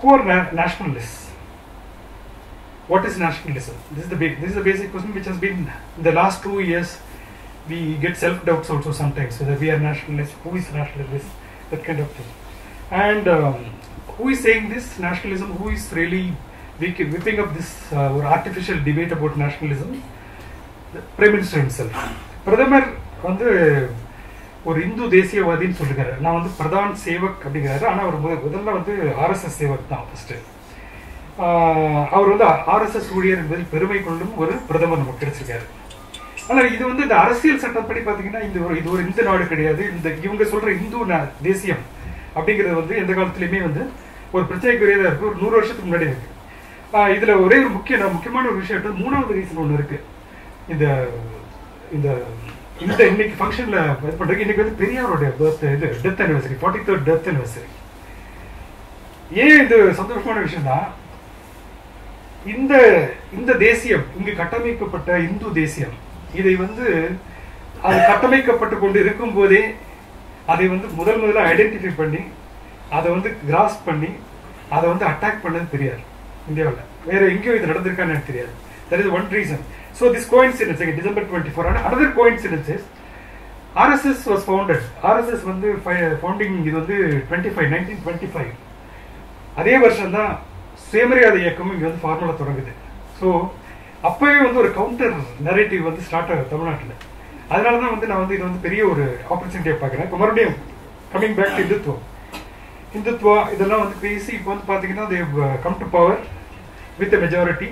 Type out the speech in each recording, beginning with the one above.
who are na- nationalists? What is nationalism? This is the big. This is the basic question which has been in the last two years. We get self doubts also sometimes whether we are nationalists, who is nationalist, that kind of thing. And um, who is saying this nationalism? Who is really whip- whipping up this uh, or artificial debate about nationalism? The Prime Minister himself. பிரதமர் வந்து ஒரு இந்து தேசியவாதின்னு சொல்லிருக்காரு நான் வந்து பிரதான் சேவக் அப்படிங்கிறாரு ஆனால் அவர் முத- முதல்ல வந்து ஆர்எஸ்எஸ் சேவக் தான் ஃபர்ஸ்ட் அவர் வந்து ஆர்எஸ்எஸ் ஊழியர் என்பதில் பெருமை கொள்ளும் ஒரு பிரதமர் நமக்கு கிடைச்சிருக்காரு ஆனால் இது வந்து இந்த அரசியல் சட்டப்படி பார்த்தீங்கன்னா இந்த ஒரு இது ஒரு இந்து நாடு கிடையாது இந்த இவங்க சொல்ற இந்து நா- தேசியம் அப்படிங்கிறது வந்து எந்த காலத்துலையுமே வந்து ஒரு பிரச்சனைக்குரியதா இருக்கு ஒரு நூறு வருஷத்துக்கு முன்னாடி இருக்கு ஆஹ் இதுல ஒரே ஒரு முக்கிய முக்கியமான ஒரு விஷயம் எடுத்து மூணாவது ரீசன் ஒன்று இருக்கு இந்த இந்த இந்த இன்னைக்கு ஃபங்க்ஷன்ல இது பண்றதுக்கு இன்னைக்கு வந்து பெரியாரோட பர்த் இது death anniversary forty third death anniversary ஏன் இது சந்தோஷமான விஷயம்னா இந்த இந்த தேசியம் இங்கு கட்டமைக்கப்பட்ட இந்து தேசியம் இதை வந்து அது கட்டமைக்கப்பட்டு கொண்டு இருக்கும் போதே அதை வந்து முதல் முதல்ல ஐடென்டிஃபை பண்ணி அதை வந்து கிராஸ் பண்ணி அதை வந்து அட்டாக் பண்ணது பெரியார் இந்தியாவில் வேற எங்கேயும் இது நடந்திருக்கான்னு எனக்கு தெரியாது that is one reason so this coincidence December twenty four another coincidences RSS was founded RSS வந்து ஃபவுண்டிங் இது வந்து twenty five nineteen twenty five அதே வருஷம் தான் சுயமரியாதை இயக்கம் இங்க வந்து ஃபார்முலா தொடங்குது ஸோ அப்பவே வந்து ஒரு கவுண்டர் நரேட்டிவ் வந்து ஸ்டார்ட் ஆகுது தமிழ்நாட்டில் அதனால தான் வந்து நான் வந்து இது வந்து பெரிய ஒரு ஆப்பர்ச்சுனிட்டியை பார்க்குறேன் இப்போ மறுபடியும் கம்மிங் பேக் டு இந்துத்துவம் இந்துத்துவா இதெல்லாம் வந்து பேசி இப்போ வந்து பார்த்தீங்கன்னா they come to power with majority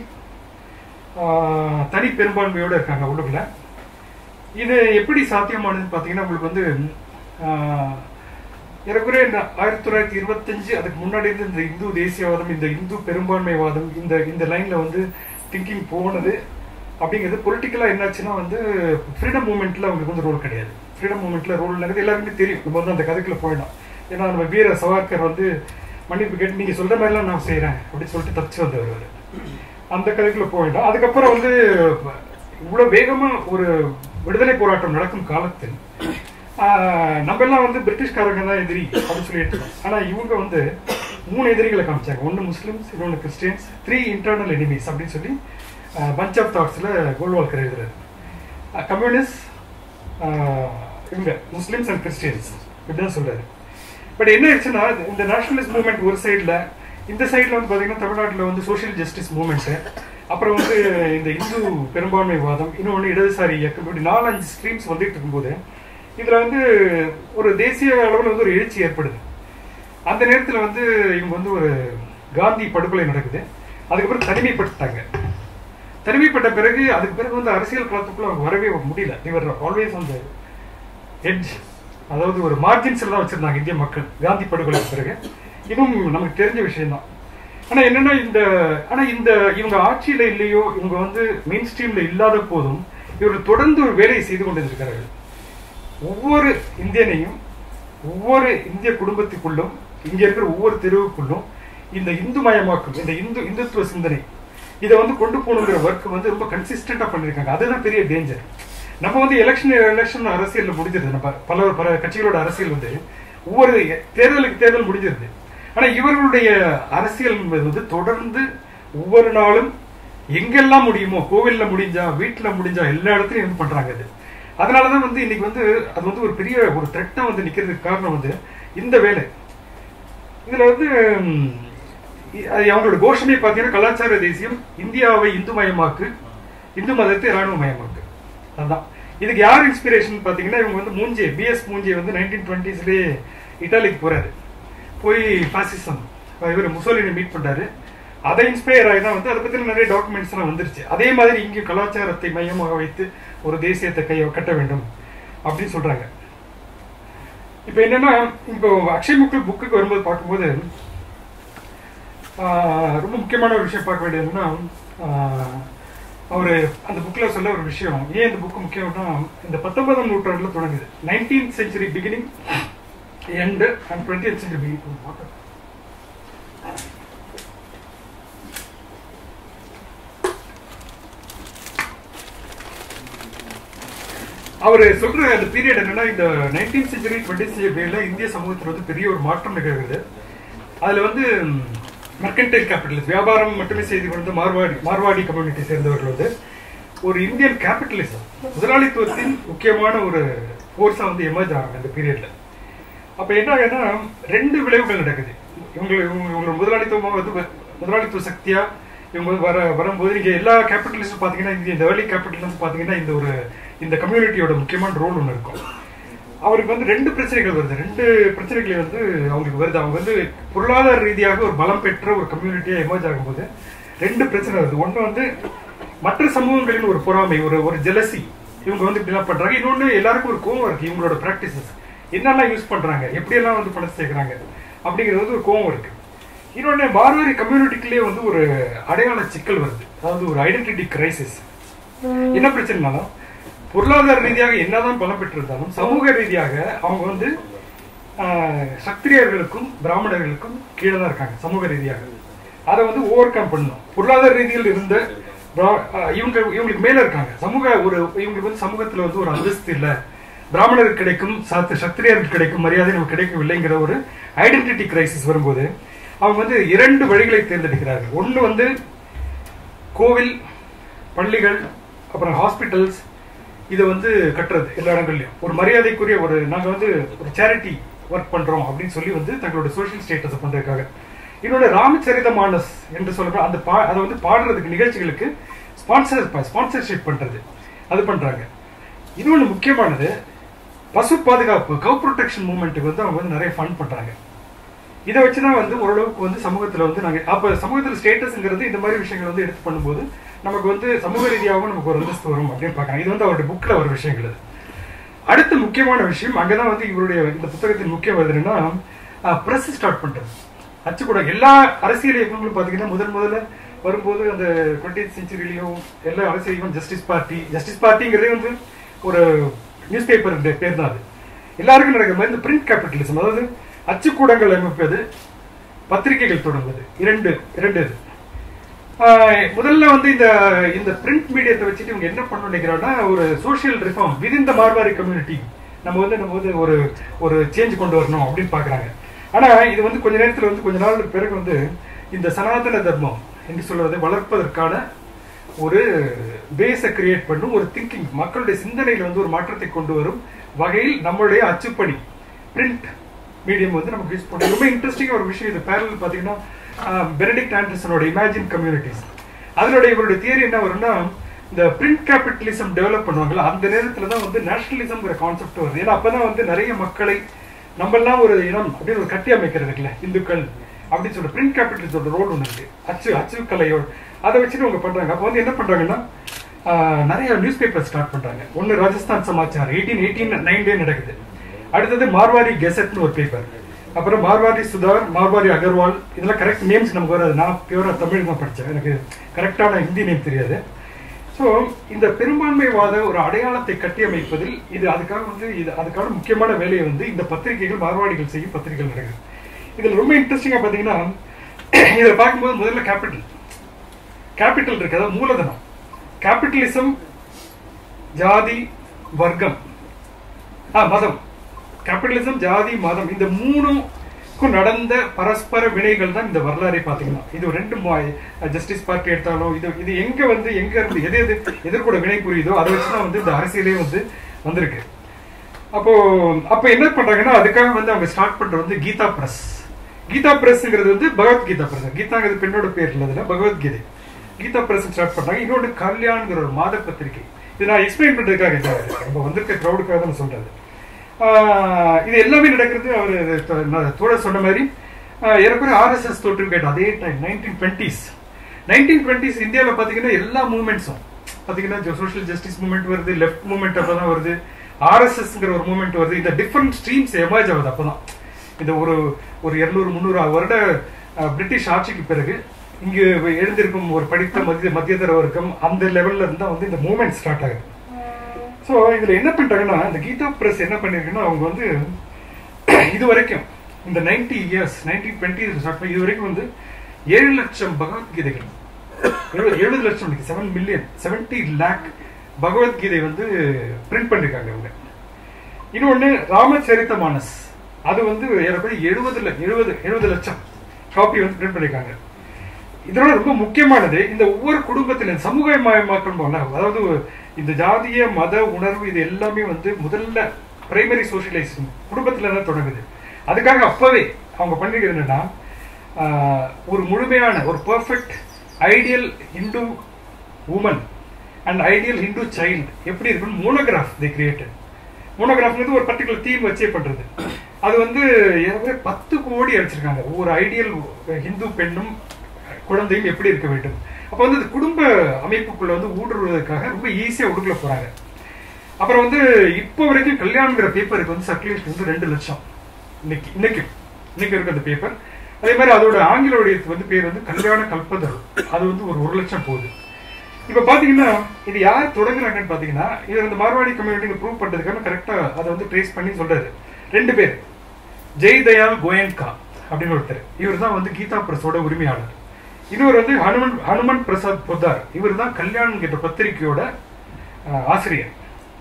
தனி பெரும்பான்மையோடு இருக்காங்க உள்ளுக்குள்ள இது எப்படி சாத்தியமானதுன்னு பார்த்தீங்கன்னா உங்களுக்கு வந்து ஆஹ், ஏறக்குறைய இந்த ஆயிரத்தி தொள்ளாயிரத்தி இருபத்தஞ்சு அதுக்கு முன்னாடி இருந்து இந்த இந்து தேசியவாதம் இந்த இந்து பெரும்பான்மைவாதம் இந்த இந்த லைன்ல வந்து திங்கிங் போனது அப்படிங்கிறது பொலிட்டிக்கலா என்னாச்சுன்னா வந்து ஃப்ரீடம் மூமெண்ட்ல அவங்களுக்கு வந்து ரோல் கிடையாது ஃப்ரீடம் மூமெண்ட்ல ரோல் நடக்குது எல்லாருக்குமே தெரியும் நம்ம வந்து அந்த கதைக்குள்ள போயிடலாம் ஏன்னா நம்ம வீர சவார்கர் வந்து மன்னிப்பு கேட்டு நீங்க சொல்ற மாதிரிலாம் நான் செய்றேன் அப்படின்னு சொல்லிட்டு தப்பிச்சு வந்தவர் அவரு. அந்த கதைக்குள்ள போயிட்டோம் அதுக்கப்புறம் வந்து இவ்வளவு வேகமா ஒரு விடுதலை போராட்டம் நடக்கும் காலத்தில் ஆஹ், நம்ம எல்லாம் வந்து பிரிட்டிஷ்காரங்க தான் எதிரி அப்படின்னு சொல்லி எடுத்துக்கோம் ஆனா இவங்க வந்து மூணு எதிரிகளை காமிச்சாங்க ஒன்னு முஸ்லிம்ஸ் இன்னொன்னு கிறிஸ்டியன்ஸ் த்ரீ இன்டர்னல் எனிமீஸ் அப்படின்னு சொல்லி பஞ்ச் ஆஃப் தாட்ஸ்ல கோல்வால்கர் எழுதுறாரு கம்யூனிஸ்ட் இவங்க முஸ்லிம்ஸ் அண்ட் கிறிஸ்டியன்ஸ் இப்படிதான் சொல்றாரு பட் என்ன ஆயிடுச்சுன்னா இந்த நேஷனலிஸ்ட் மூவ்மெண்ட் ஒரு சைடுல இந்த சைடுல வந்து பாத்தீங்கன்னா தமிழ்நாட்டுல வந்து சோஷியல் ஜஸ்டிஸ் மூவ்மெண்ட் அப்புறம் வந்து இந்த இந்து பெரும்பான்மைவாதம் இன்னொன்று இடதுசாரி இயக்கம் இப்படி நாலஞ்சு ஸ்ட்ரீம்ஸ் வந்துட்டு இருக்கும்போது இதுல வந்து ஒரு தேசிய அளவில் வந்து ஒரு எழுச்சி ஏற்படுது அந்த நேரத்துல வந்து இவங்க வந்து ஒரு காந்தி படுகொலை நடக்குது அதுக்கப்புறம் தனிமைப்படுத்தாங்க தனிமைப்பட்ட பிறகு அதுக்கு பிறகு வந்து அரசியல் களத்துக்குள்ள அவங்க வரவே முடியல இவர் ஆல்வேஸ் அந்த எட்ஜ் அதாவது ஒரு மார்ஜின்ஸ்ல தான் வச்சிருந்தாங்க இந்திய மக்கள் காந்தி படுகொலைக்கு பிறகு இதுவும் நமக்கு தெரிஞ்ச விஷயம்தான் ஆனா என்னன்னா இந்த ஆனா இந்த இவங்க ஆட்சியில இல்லையோ இவங்க வந்து மெயின் ஸ்ட்ரீம்ல இல்லாத போதும் இவர்கள் தொடர்ந்து ஒரு வேலையை செய்து கொண்டிருக்கிறார்கள் ஒவ்வொரு இந்தியனையும் ஒவ்வொரு இந்திய குடும்பத்துக்குள்ளும் இங்க இருக்கிற ஒவ்வொரு தெருவுக்குள்ளும் இந்த இந்து மயமாக்கும் இந்த இந்து இந்துத்துவ சிந்தனை இதை வந்து கொண்டு போகணுங்கிற ஒர்க் வந்து ரொம்ப கன்சிஸ்டண்டா பண்ணிருக்காங்க அதுதான் பெரிய டேஞ்சர் நம்ம வந்து எலெக்ஷன் எலெக்ஷன் அரசியல்ல முடிஞ்சிருது நம்ம பல பல கட்சிகளோட அரசியல் வந்து ஒவ்வொரு தேர்தலுக்கு தேர்தல் முடிஞ்சிருது ஆனா இவர்களுடைய அரசியல் என்பது வந்து தொடர்ந்து ஒவ்வொரு நாளும் எங்கெல்லாம் முடியுமோ கோவில்ல முடிஞ்சா வீட்டுல முடிஞ்சா எல்லா இடத்துலயும் வந்து பண்றாங்க அது அதனாலதான் வந்து இன்னைக்கு வந்து அது வந்து ஒரு பெரிய ஒரு த்ரெட்டா வந்து நிக்கிறதுக்கு காரணம் வந்து இந்த வேலை இதுல வந்து ம், இ- அது அவங்களோட கோஷமே பார்த்தீங்கன்னா கலாச்சார தேசியம் இந்தியாவை இந்துமயமாக்கு இந்து மதத்தை ராணுவமயமாக்கு அதுதான் இதுக்கு யார் இன்ஸ்பிரேஷன் பார்த்தீங்கன்னா இவங்க வந்து மூஞ்சே பிஎஸ் மூஞ்சே வந்து நைன்டீன் டுவெண்ட்டிஸ்லேயே இட்டாலிக்கு போறாரு போய் பாசிசம் இவர் முசோலினி மீட் பண்றாரு அதை இன்ஸ்பயர் ஆகி தான் வந்து அதை பத்தி நிறைய டாக்குமெண்ட்ஸ் எல்லாம் வந்துருச்சு அதே மாதிரி இங்கே கலாச்சாரத்தை மையமாக வைத்து ஒரு தேசியத்தை கை கட்ட வேண்டும் அப்படின்னு சொல்றாங்க இப்போ என்னன்னா இப்போ அக்ஷய் முக்கு புக்குக்கு வரும்போது பார்க்கும்போது ஆஹ், ரொம்ப முக்கியமான ஒரு விஷயம் பார்க்க வேண்டியதுன்னா அவர் அந்த புக்கில் சொல்ல ஒரு விஷயம் ஏன் இந்த புக்கு முக்கியம்னா இந்த பத்தொன்பதாம் நூற்றாண்டுல தொடங்குது nineteenth century beginning end and twenty century beginning அவர் சொல்ற அந்த பீரியட் என்னன்னா இந்த நைன்டீன் செஞ்சுரி டுவெண்ட்டி செஞ்சுரி பீரியட்ல இந்திய சமூகத்தில் வந்து பெரிய ஒரு மாற்றம் நிகழ்கிறது அதுல வந்து ம், மெர்கன்டைல் கேபிட்டலிஸ்ட் வியாபாரம் மட்டுமே செய்து கொண்டு மார்வாடி மார்வாடி கம்யூனிட்டி சேர்ந்தவர்கள் வந்து ஒரு இந்தியன் கேபிட்டலிசம் முதலாளித்துவத்தின் முக்கியமான ஒரு ஃபோர்ஸா வந்து எமர்ஜ் ஆகிறாங்க அந்த பீரியட்ல அப்ப என்ன ஆகுதுன்னா ரெண்டு விளைவுகள் நடக்குது இவங்க இவங்க இவங்களோட முதலாளித்துவமா வந்து வ- முதலாளித்துவ சக்தியா இவங்க வந்து வர வரும்போது நீங்க எல்லா கேபிட்டலிஸ்டும் பாத்தீங்கன்னா இந்த- இந்த ஏர்லி கேபிட்டல் வந்து பாத்தீங்கன்னா இந்த ஒரு இந்த கம்யூனிட்டியோட முக்கியமான ரோல் ஒன்று இருக்கும் அவருக்கு வந்து ரெண்டு பிரச்சனைகள் வருது ரெண்டு பிரச்சனைகள் வந்து அவங்களுக்கு வருது அவங்க வந்து பொருளாதார ரீதியாக ஒரு பலம் பெற்ற ஒரு கம்யூனிட்டியா எமர்ஜ் ஆகும்போது ரெண்டு பிரச்சனை வருது ஒண்ணு வந்து மற்ற சமூகங்களின் ஒரு பொறாமை ஒரு ஒரு ஜெலசி இவங்க வந்து இப்படிலாம் பண்றாங்க இன்னொன்னு எல்லாருக்கும் ஒரு கோவம் இருக்கு இவங்களோட பிராக்டிசஸ் என்னெல்லாம் யூஸ் பண்றாங்க எப்படியெல்லாம் வந்து பணம் சேர்க்கறாங்க அப்படிங்கிறது வந்து ஒரு கோவம் இருக்கு இன்னொன்னு மார்வாரி கம்யூனிட்டிக்குள்ளேயே வந்து ஒரு அடையாள சிக்கல் வருது அதாவது ஒரு ஐடென்டிட்டி கிரைசிஸ் என்ன பிரச்சனைனாலும் பொருளாதார ரீதியாக என்னதான் பலம் பெற்றிருந்தாலும் சமூக ரீதியாக அவங்க வந்து ஆஹ், சத்திரியர்களுக்கும் பிராமணர்களுக்கும் கீழே தான் இருக்காங்க சமூக ரீதியாக அதை வந்து ஓவர் கம் பண்ணணும் பொருளாதார ரீதியில் இருந்த பிரா- ஆஹ், இவங்க இவங்களுக்கு மேல இருக்காங்க சமூக ஒரு இவங்களுக்கு வந்து சமூகத்துல வந்து ஒரு அந்தஸ்து இல்ல பிராமணருக்கு கிடைக்கும் சத் சத்திரியருக்கு கிடைக்கும் மரியாதை நமக்கு கிடைக்கவில்லைங்கிற ஒரு ஐடென்டிட்டி கிரைசிஸ் வரும்போது அவங்க வந்து இரண்டு வழிகளை தேர்ந்தெடுக்கிறார்கள் ஒன்று வந்து கோவில் பள்ளிகள் அப்புறம் ஹாஸ்பிட்டல்ஸ் இதை வந்து கட்டுறது எல்லா இடங்கள்லயும் ஒரு மரியாதைக்குரிய ஒரு நாங்க வந்து ஒரு சேரிட்டி ஒர்க் பண்றோம் அப்படின்னு சொல்லி வந்து தங்களோட சோஷியல் ஸ்டேட்டஸ் பண்றதுக்காக இன்னொன்று ராமச்சரித மானஸ் என்று சொல்ற அந்த பா அதை வந்து பாடுறதுக்கு நிகழ்ச்சிகளுக்கு ஸ்பான்சர் ஸ்பான்சர்ஷிப் பண்றது அது பண்றாங்க இன்னொன்று முக்கியமானது பசு பாதுகாப்பு கவ் ப்ரொடெக்ஷன் மூவ்மெண்ட்டுக்கு வந்து அவங்க வந்து நிறைய ஃபண்ட் பண்றாங்க இதை வச்சுதான் வந்து ஓரளவுக்கு வந்து சமூகத்துல வந்து நாங்க அப்ப சமூகத்துல ஸ்டேட்டஸ்ங்கிறது இந்த மாதிரி விஷயங்கள் வந்து எடுத்து பண்ணும்போது நமக்கு வந்து சமூக ரீதியாகவும் நமக்கு ஒரு அந்தஸ்து வரும் அப்படின்னு பார்க்கறாங்க இது வந்து அவருடைய புக்ல ஒரு விஷயங்கள் இது அடுத்த முக்கியமான விஷயம் அங்கதான் வந்து இவருடைய இந்த புத்தகத்தின் முக்கியம் வருது என்னன்னா பிரஸ் ஸ்டார்ட் பண்றது அச்சுக்கூட எல்லா அரசியல் இயக்கங்களும் பாத்தீங்கன்னா முதல் முதல்ல வரும்போது அந்த டுவெண்ட்டி செஞ்சுரியிலையும் எல்லா அரசியல் இயக்கம் ஜஸ்டிஸ் பார்ட்டி ஜஸ்டிஸ் பார்ட்டிங்கிறதே வந்து ஒரு நியூஸ் பேப்பர் பேர் தான் அது எல்லாருக்கும் நடக்கிற மாதிரி இந்த பிரிண்ட் கேபிட்டலிசம் அதாவது அச்சுக்கூடங்கள் அமைப்பது பத்திரிகைகள் தொடங்குவது இரண்டு இரண்டு இது ஆஹ் முதல்ல வந்து இந்த இந்த பிரிண்ட் மீடியத்தை வச்சுட்டு இவங்க என்ன பண்ண நினைக்கிறாங்கன்னா ஒரு social reform within the Marwari community நம்ம வந்து நம்ம வந்து ஒரு ஒரு சேஞ்ச் கொண்டு வரணும் அப்படின்னு பாக்குறாங்க ஆனா இது வந்து கொஞ்ச நேரத்துல வந்து கொஞ்ச நாள் பிறகு வந்து இந்த சனாதன தர்மம் என்று சொல்றதை வளர்ப்பதற்கான ஒரு பேஸை கிரியேட் பண்ணும் ஒரு திங்கிங் மக்களுடைய சிந்தனையில வந்து ஒரு மாற்றத்தை கொண்டு வரும் வகையில் நம்மளுடைய அச்சுப்பணி பிரிண்ட் மீடியம் வந்து நமக்கு யூஸ் பண்ணும் ரொம்ப இன்ட்ரெஸ்டிங் ஒரு விஷயம் இது பேரல் பாத்தீங்கன்னா பெனடிக்ட் ஆண்டர்சனோட இமேஜின் கம்யூனிட்டிஸ் அதனுடைய இவருடைய தியரி என்ன வரும்னா இந்த பிரிண்ட் கேபிட்டலிசம் டெவலப் பண்ணுவாங்கல்ல அந்த நேரத்துல தான் வந்து நேஷனலிசம்ங்கிற கான்செப்ட் வருது ஏன்னா அப்பதான் வந்து நிறைய மக்களை நம்மெல்லாம் ஒரு இனம் அப்படின்னு ஒரு கட்டி அமைக்கிறது இருக்குல்ல இந்துக்கள் அப்படின்னு சொல்ற பிரிண்ட் கேபிட்டலிசோட ரோல் ஒன்று இருக்கு அச்சு அச்சு கலையோட அதை வச்சுட்டு அவங்க பண்றாங்க அப்போ வந்து என்ன பண்றாங்கன்னா ஆஹ், நிறைய நியூஸ் பேப்பர் ஸ்டார்ட் பண்றாங்க ஒன்னு Rajasthan Samachar eighteen eighteen ninety நடக்குது அடுத்தது மார்வாரி கெசட்னு ஒரு பேப்பர் அப்புறம் மார்வாரி சுதார் மார்வாரி அகர்வால் இதெல்லாம் கரெக்ட் நேம்ஸ் நமக்கு வராது நான் பியூரா தமிழ் தான் படித்தேன் எனக்கு கரெக்டான ஹிந்தி நேம் தெரியாது ஸோ இந்த பெரும்பான்மைவாத ஒரு அடையாளத்தை கட்டியமைப்பதில் இது அதுக்காக வந்து இது அதுக்கான முக்கியமான வேலையை வந்து இந்த பத்திரிகைகள் மார்வாடிகள் செய்யும் பத்திரிகைகள் நடக்குது இதில் ரொம்ப இன்ட்ரெஸ்டிங்காக பார்த்தீங்கன்னா இதில் பார்க்கும்போது முதல்ல கேபிட்டல் கேபிட்டல் இருக்கு அதாவது மூலதனம் கேபிட்டலிசம் ஜாதி வர்க்கம் ஆ மதம் கேபிட்டலிசம் ஜாதி மதம் இந்த மூணுக்கும் நடந்த பரஸ்பர வினைகள் தான் இந்த வரலாறை பாத்தீங்கன்னா இது ரெண்டு ஜஸ்டிஸ் பார்ட்டி எடுத்தாலும் இது இது எங்க வந்து எங்க இருந்து எது எது எதிர்கூட வினை புரியுதோ அதை வச்சுதான் வந்து இந்த அரசியலே வந்து வந்திருக்கு அப்போ அப்ப என்ன பண்றாங்கன்னா அதுக்காக வந்து அவங்க ஸ்டார்ட் பண்றது வந்து கீதா பிரஸ் கீதா பிரஸ்ங்கிறது வந்து பகவத்கீதா பிரஸ் கீதாங்கிறது பெண்ணோட பேர் இல்லதுல பகவத்கீதை கீதா பிரஸ் ஸ்டார்ட் பண்றாங்க இன்னொன்று கல்யாண்ங்கிற ஒரு மாத பத்திரிகை இது நான் எக்ஸ்பிளைன் பண்றதுக்காக இல்ல. நம்ம வந்திருக்க க்ரௌடுக்காக தான் நான் சொல்றது ஆஹ் இது எல்லாமே நடக்கிறது அவர் தோழர் சொன்ன மாதிரி ஆஹ் ஏறக்குறைய ஆர்எஸ்எஸ் தோற்று கேட்ட அதே time nineteen twenties nineteen twenties இந்தியாவில் பார்த்தீங்கன்னா எல்லா மூவ்மெண்ட்ஸும் பார்த்தீங்கன்னா சோஷியல் ஜஸ்டிஸ் மூவ்மெண்ட் வருது லெஃப்ட் மூவ்மெண்ட் அப்பதான் வருது ஆர்எஸ்எஸ்ங்கிற ஒரு மூவ்மெண்ட் வருது இந்த டிஃப்ரெண்ட் ஸ்ட்ரீம்ஸ் எமர்ஜ் ஆகுது அப்பதான் இந்த ஒரு ஒரு இருநூறு முந்நூறு வருட அஹ், பிரிட்டிஷ் ஆட்சிக்கு பிறகு இங்கு எழுந்திருக்கும் ஒரு படித்த மத்திய மத்தியதர வர்க்கம் அந்த லெவல்ல இருந்தா வந்து இந்த மூவ்மெண்ட் ஸ்டார்ட் ஆகுது ஸோ இதுல என்ன பண்றாங்கன்னா இந்த கீதா பிரஸ் என்ன பண்ணிருக்குன்னா அவங்க வந்து இது வரைக்கும் இந்த ninety years nineteen twenty start பண்ணி இது வரைக்கும் வந்து ஏழு லட்சம் பகவத்கீதைகள் எழுபது எழுபது லட்சம் seven million seventy lakh Bhagavad Gita வந்து பிரிண்ட் பண்ணிருக்காங்க அவங்க இன்னொன்னு ராமச்சரித்த மானஸ் அது வந்து ஏறக்குறைய எழுபது எழுபது எழுபது லட்சம் காப்பி வந்து பிரிண்ட் பண்ணிருக்காங்க இதோட ரொம்ப முக்கியமானது இந்த ஒவ்வொரு குடும்பத்திலும் சமூகமயமாக்கல் போல அதாவது இந்த ஜாதிய மத உணர்வு இது எல்லாமே வந்து முதல்ல பிரைமரி சோசியலைசேஷன் குடும்பத்துல தான் தொடங்குது அதுக்காக அப்பவே அவங்க பண்ணிக்கிறது என்னன்னா ஆஹ், ஒரு முழுமையான ஒரு perfect ideal Hindu woman and ideal Hindu child எப்படி இருக்குன்னு மோனோகிராஃப் தி கிரியேட்டட் மோனோகிராஃப்ங்கிறது ஒரு பர்டிகுலர் தீம் வச்சே பண்றது அது வந்து ஏற்கனவே பத்து கோடி அடிச்சிருக்காங்க ஒவ்வொரு ஐடியல் ஹிந்து பெண்ணும் குழந்தையும் எப்படி இருக்க வேண்டும் அப்போ வந்து அது குடும்ப அமைப்புக்குள்ள வந்து ஊடுருவதற்காக ரொம்ப ஈஸியா உடுக்குள்ள போறாங்க அப்புறம் வந்து இப்போ வரைக்கும் கல்யாணங்கிற பேப்பருக்கு வந்து சர்க்குலேஷன் வந்து ரெண்டு லட்சம் இன்னைக்கு இன்னைக்கு இன்னைக்கு இருக்க அந்த பேப்பர் அதே மாதிரி அதோட ஆங்கில வடிவத்துக்கு வந்து பேர் வந்து கல்யாண கல்பதர் அது வந்து ஒரு ஒரு லட்சம் போகுது இப்ப பாத்தீங்கன்னா இது யார் தொடங்குறாங்கன்னு பாத்தீங்கன்னா இது அந்த மார்வாடி கம்யூனிட்டி ப்ரூவ் பண்றதுக்கான கரெக்டா அதை வந்து ட்ரேஸ் பண்ணி சொல்றாரு ரெண்டு பேர் ஜெய் தயாள் கோயன்கா அப்படின்னு ஒருத்தர் இவர் தான் வந்து கீதா பிரஸோட உரிமையாளர் இன்னொரு வந்து ஹனுமன் ஹனுமன் பிரசாத் பொத்தார் இவர் தான் கல்யாண் என்ற பத்திரிகையோட அஹ், ஆசிரியர்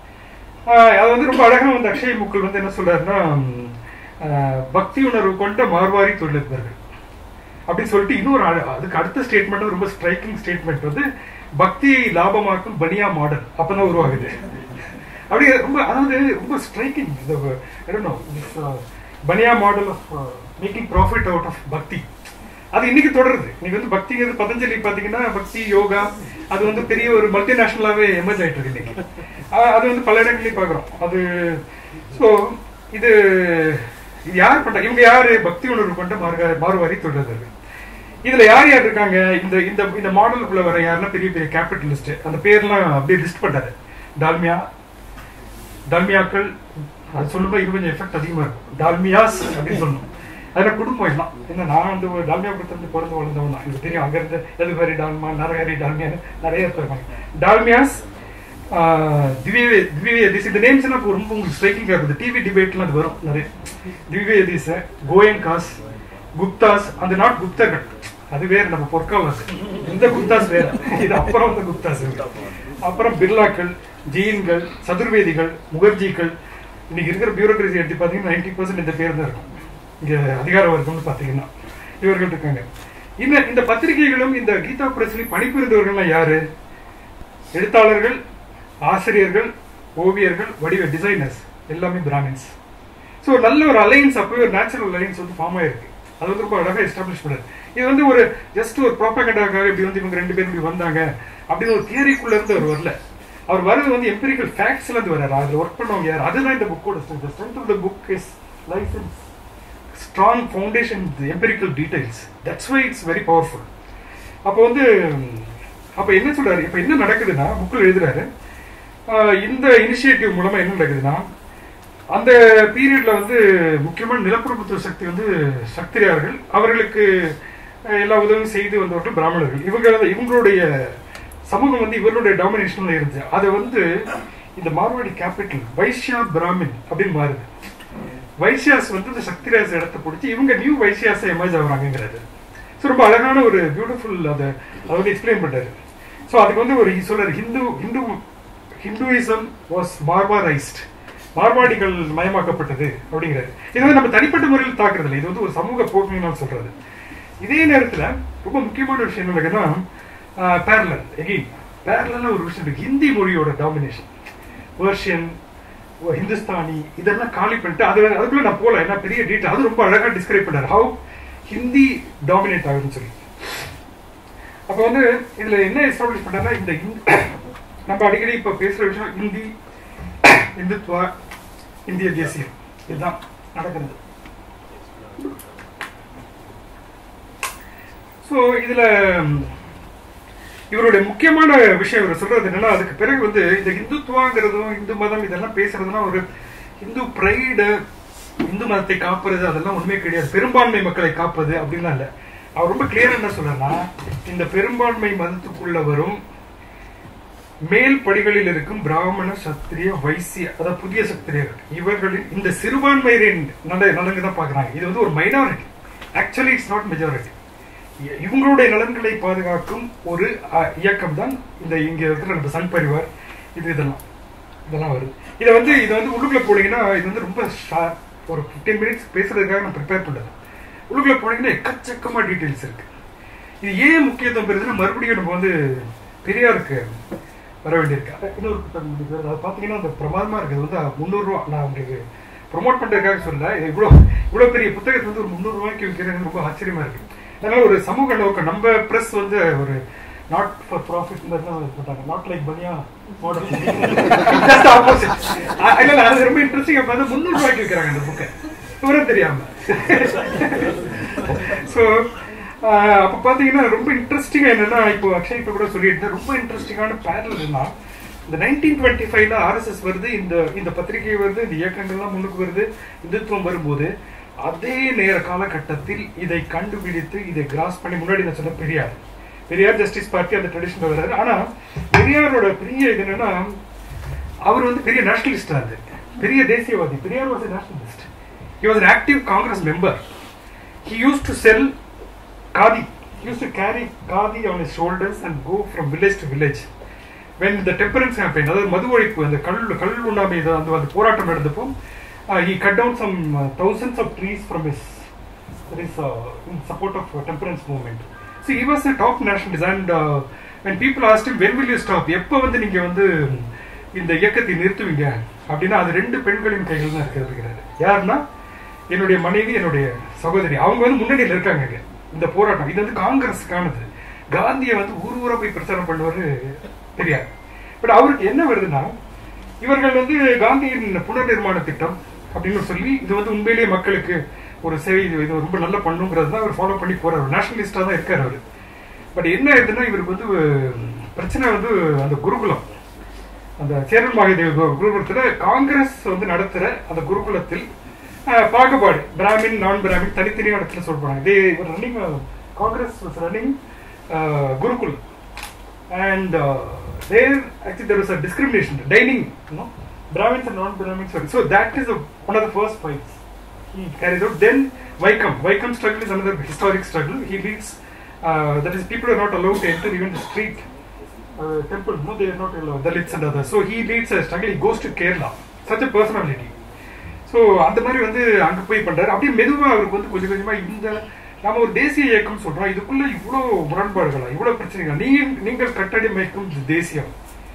ஆஹ் அது வந்து ரொம்ப அழகா வந்து அக்ஷய் முக்குல் வந்து என்ன சொல்றாருன்னா ம், ஆஹ் பக்தி உணர்வு கொண்ட மார்வாரி தொழிலதிபர்கள் அப்படின்னு சொல்லிட்டு இன்னொரு அழ- அதுக்கு அடுத்த ஸ்டேட்மெண்ட் ரொம்ப ஸ்ட்ரைக்கிங் ஸ்டேட்மெண்ட் வந்து பக்தியை லாபமாக்கும் பனியா மாடல் அப்பதான் உருவாகுது அப்படி ரொம்ப அதாவது ரொம்ப ஸ்ட்ரைக்கிங் இந்த I don't know, this, uh, Bania model of making profit out of bhakti அது இன்னைக்கு தொடருது இன்னைக்கு வந்து பக்திங்கிறது பதஞ்சலி பாத்தீங்கன்னா பக்தி யோகா அது வந்து பெரிய ஒரு மல்டிநேஷனலாவே எமர்ஜ் ஆயிட்டு இருக்கு இன்னைக்கு ஆஹ் அது வந்து பல இடங்களையும் பாக்குறோம் அது ஸோ இது இது யார் பண்றாங்க இவங்க யாரு பக்தி உணர்வு கொண்ட மார்க மாறுவாரி தொழிலதிபர்கள் இதுல யார் யார் இருக்காங்க இந்த இந்த இந்த மாடலுக்குள்ள வர யாருன்னா பெரிய பெரிய கேபிட்டலிஸ்ட் அந்த பேர்லாம் அப்படியே லிஸ்ட் பண்ணாரு டால்மியா டால்மியாக்கள் அது சொல்லும்போது இது கொஞ்சம் எஃபெக்ட் அதிகமா இருக்கும் டால்மியாஸ் அப்படின்னு சொல்லணும் அதில் குடும்பம் எல்லாம் என்ன நான் வந்து ஒரு டால்மியாபுரத்துலேருந்து பிறந்து வளர்ந்தவன் தான் எனக்கு தெரியும் அங்கேருந்து எதுவரி டால்மா நரஹரி டால்மியா நிறைய பேர் இருக்காங்க டால்மியாஸ் திவ்ய திவ்ய திஸ் இந்த நேம்ஸ் எல்லாம் இப்போ ரொம்ப உங்களுக்கு ஸ்ட்ரைக்கிங்காக இருக்குது டிவி டிபேட்லாம் அது வரும் நிறைய திவ்ய திஸ் கோயன் காஸ் குப்தாஸ் அந்த நாட் குப்தர்கள் அது வேற நம்ம பொற்காலம் இந்த குப்தாஸ் வேற இது அப்புறம் வந்து குப்தாஸ் இருக்கு. அப்புறம் பிர்லாக்கள் ஜெயின்கள் சதுர்வேதிகள் முகர்ஜிகள் இன்னைக்கு இருக்கிற பியூரோக்ரஸி எடுத்து பார்த்தீங்கன்னா நைன்டி பர்சன்ட் இந்த பேர் தான் இருக்கும் இங்க அதிகார வர்க்கம்னு பார்த்தீங்கன்னா இவர்கள் இருக்காங்க இந்த இந்த பத்திரிகைகளும் இந்த கீதா பிரஸ்லி பணிபுரிந்தவர்கள்லாம் யாரு எழுத்தாளர்கள் ஆசிரியர்கள் ஓவியர்கள் வடிவ டிசைனர்ஸ் எல்லாமே பிராமின்ஸ் ஸோ நல்ல ஒரு அலைன்ஸ் அப்பவே ஒரு நேச்சுரல் அலைன்ஸ் வந்து ஃபார்ம் ஆயிருக்கு அது வந்து ரொம்ப அழகாக எஸ்டாப்ளிஷ் பண்ணது இது வந்து ஒரு ஜஸ்ட் ஒரு ப்ராப்பகண்டாக்காக இப்படி வந்து இவங்க ரெண்டு பேரும் இப்படி வந்தாங்க அப்படின்னு ஒரு தியரிக்குள்ள இருந்து அவர் வரல அவர் வர்றது வந்து எம்பரிக்கல் ஃபேக்ட்ஸ்ல இருந்து வர்றாரு அதில் ஒர்க் பண்ணவங்க யார் அதுதான் இந்த புக்கோட strength strength of the book is licence strong foundation empirical details that's why it's very powerful அப்போ வந்து அப்போ என்ன சொல்றாரு இப்போ என்ன நடக்குதுன்னா புக்கில் எழுதுறாரு ஆஹ் இந்த இனிஷியேட்டிவ் மூலமா என்ன நடக்குதுன்னா அந்த பீரியட்ல வந்து முக்கியமான நிலப்பிரபுத்துவ சக்தி வந்து சக்திரியார்கள் அவர்களுக்கு அஹ், எல்லா உதவியும் செய்து வந்தவர்கள் பிராமணர்கள் இவங்க வந்து- இவங்களுடைய சமூகம் வந்து இவர்களுடைய டாமினேஷன்ல இருந்துச்சு அதை வந்து இந்த மார்வாடி கேபிட்டல் வைஷ்யா பிராமின் அப்படின்னு மாறுது வைசியாஸ் வந்து இந்த சக்திராஜ் இடத்தை பிடிச்சி இவங்க நியூ வைசியாஸ் எமர்ஜ் ஆகுறாங்கிறாரு ஸோ ரொம்ப அழகான ஒரு பியூட்டிஃபுல் அதை அதை வந்து எக்ஸ்பிளைன் பண்றாரு ஸோ அதுக்கு வந்து ஒரு சொல்றாரு Hindu Hindu Hinduism was Marwarised மார்வாடிகள் மயமாக்கப்பட்டது அப்படிங்கிறாரு இது வந்து நம்ம தனிப்பட்ட முறையில் தாக்குறது இல்லை இது வந்து ஒரு சமூக போக்குனால் சொல்றது இதே நேரத்துல ரொம்ப முக்கியமான விஷயம் என்ன இருக்குன்னா பேரலல் எகெயின் பேரலான ஒரு விஷயம் இருக்கு ஹிந்தி மொழியோட டாமினேஷன் பர்ஷியன் ஓ, ஹிந்துஸ்தானி இதெல்லாம் காலி பண்ணிட்டு அது அதுக்குள்ள நான் போல என்ன பெரிய டீட்டெயில் அது ரொம்ப அழகா டிஸ்கிரைப் பண்ணாரு ஹவு ஹிந்தி டாமினேட் ஆகுதுன்னு சொல்லி அப்ப வந்து இதுல என்ன எஸ்டாப்ளிஷ் பண்ணா இந்த ஹிந்தி- நம்ம அடிக்கடி இப்ப பேசுற விஷயம் ஹிந்தி இந்துத்துவா இந்திய தேசியம் இதுதான் நடக்கிறது ஸோ இதுல ம், இவருடைய முக்கியமான விஷயம் இவர் சொல்றது என்னன்னா அதுக்கு பிறகு வந்து இந்த இந்துத்துவாங்கிறதும் இந்து மதம் இதெல்லாம் பேசுறதுலாம் ஒரு இந்து பிரைடு இந்து மதத்தை காப்பது அதெல்லாம் உண்மையே கிடையாது பெரும்பான்மை மக்களை காப்பது அப்படின்லாம் இல்ல அவர் ரொம்ப கிளியர் என்ன சொல்றேன்னா இந்த பெரும்பான்மை மதத்துக்குள்ள வரும் மேல் படிகளில் இருக்கும் பிராமண சத்திரிய வைசிய அதாவது புதிய சத்திரியர்கள் இவர்களின் இந்த சிறுபான்மையினரின் நல நலன்கள் தான் பாக்குறாங்க இது வந்து ஒரு minority actually it's not majority இவங்களுடைய நலன்களை பாதுகாக்கும் ஒரு அஹ், இயக்கம் தான் இந்த இங்க இருக்கிற நம்ம சங் பரிவார் இது இதெல்லாம் இதெல்லாம் வருது இதை வந்து இதை வந்து உள்ளுக்குள்ள போனீங்கன்னா இது வந்து ரொம்ப ஷார்ப் ஒரு ஃபிஃப்டீன் மினிட்ஸ் பேசுறதுக்காக நான் ப்ரிப்பேர் பண்ணது உள்ளுக்குள்ள போனீங்கன்னா எக்கச்சக்கமா டீட்டெயில்ஸ் இருக்கு இது ஏன் முக்கியத்துவம் பெறுதுன்னா மறுபடியும் நம்ம வந்து பெரியாருக்கு வர வேண்டியிருக்கு இன்னொரு புத்தகம் இருக்கு. அது பார்த்தீங்கன்னா அந்த பிரமாதமா இருக்குது வந்து முந்நூறுரூவா நான் உங்களுக்கு ப்ரொமோட் பண்ணுறதுக்காக சொல்ல இது இவ்வளோ இவ்வளோ பெரிய புத்தகத்தை வந்து ஒரு முந்நூறு ரூபாய்க்கு விற்கிறது ரொம்ப ஆச்சரியமா இருக்கு அதனால ஒரு சமூக நோக்கம் நம்ம ப்ரெஸ் வந்து ஒரு நாட் ஃபார் ப்ராஃபிட் போட்டாங்க not like Bania model opposite இல்ல அது ரொம்ப இன்ட்ரெஸ்டிங் பார்த்து முந்நூறு ரூபாய்க்கு விற்கிறாங்க அந்த புக்கை விவரம் தெரியாம ஸோ அப்போ பார்த்தீங்கன்னா ரொம்ப இன்ட்ரெஸ்டிங்காக என்னன்னா இப்போ அக்ஷய் இப்போ கூட சொல்லிட்டு ரொம்ப இன்ட்ரெஸ்டிங்கான பேரல் என்ன இந்த நைன்டீன் டுவெண்ட்டி ஃபைவ்ல ஆர்எஸ்எஸ் வருது இந்த இந்த பத்திரிகை வருது இந்த இயக்கங்கள்லாம் முன்னுக்கு வருது இந்துத்துவம் வரும்போது அதே நேர காலகட்டத்தில் இதை கண்டுபிடித்து இதை கிராஸ் பண்ணி முன்னாடி நான் சொன்ன பெரியார் பெரியார் ஜஸ்டிஸ் பார்ட்டி அந்த ட்ரெடிஷன் வர்றாரு ஆனா பெரியாரோட பெரிய இது என்னன்னா அவர் வந்து பெரிய நேஷனலிஸ்டா இருந்தார் பெரிய தேசியவாதி Periyar was nationalist he was an active Congress member he used to sell khadi he used to carry khadi on his shoulders and go from village to village when the temperance campaign அதாவது மது ஒழிப்பு அந்த கல் கல் உண்ணாமை இது அந்த அந்த போராட்டம் நடந்தப்போ uh, he cut down some uh, thousands of trees from his that is uh, in support of uh, temperance movement so he was a top nationalist and uh, when people asked him when will you stop எப்போ வந்து நீங்க வந்து இந்த இயக்கத்தை நிறுத்துவீங்க அப்படின்னா அது ரெண்டு பெண்களின் கைகள் தான் இருக்கிறது யாருன்னா என்னுடைய மனைவி என்னுடைய சகோதரி அவங்க வந்து முன்னணியில் இருக்காங்க இங்க. இந்த போராட்டம் இது வந்து காங்கிரஸுக்கானது காந்தியை வந்து ஊர் ஊரா போய் பிரச்சாரம் பண்ணுவாரு தெரியாது பட் அவருக்கு என்ன வருதுன்னா இவர்கள் வந்து காந்தியின் புனர் நிர்மாண திட்டம் அப்படின்னு சொல்லி இது வந்து உண்மையிலேயே மக்களுக்கு ஒரு சேவை இது இது ரொம்ப நல்லா பண்ணுங்கிறது தான் அவர் ஃபாலோ பண்ணி போறாரு நேஷனலிஸ்டா தான் இருக்காரு அவர் பட் என்ன ஆயிருதுன்னா இவருக்கு வந்து பிரச்சனை வந்து அந்த குருகுலம் அந்த சேரன் மகாதேவ கு- குருகுலத்துல காங்கிரஸ் வந்து நடத்துற அந்த குருகுலத்தில் அஹ், பாகுபாடு பிராமின் நான் பிராமின் தனித்தனியா இடத்துல சொல்றாங்க they running Congress running gurukul and uh, there actually there was a discrimination dining you know brahmins and non-brahmins sorry. so that is a, one of the first fights he carries out then Vaikam Vaikam struggle is another historic struggle he leads uh, that is people are not allowed to enter even the street uh, temple no they are not allowed Dalits and others so he leads a struggle he goes to Kerala such a personality so அந்த மாதிரி வந்து அங்க போய் பண்றாரு அப்படியே மெதுவா அவருக்கு வந்து கொஞ்சம் கொஞ்சமா இந்த நம்ம ஒரு தேசிய இயக்கம் சொல்றோம் இதுக்குள்ள இவ்வளோ முரண்பாடுகளா இவ்வளோ பிரச்சனைகள் நீங்க நீங்கள் கட்டடிமைக்கும் இந்த தேசியம்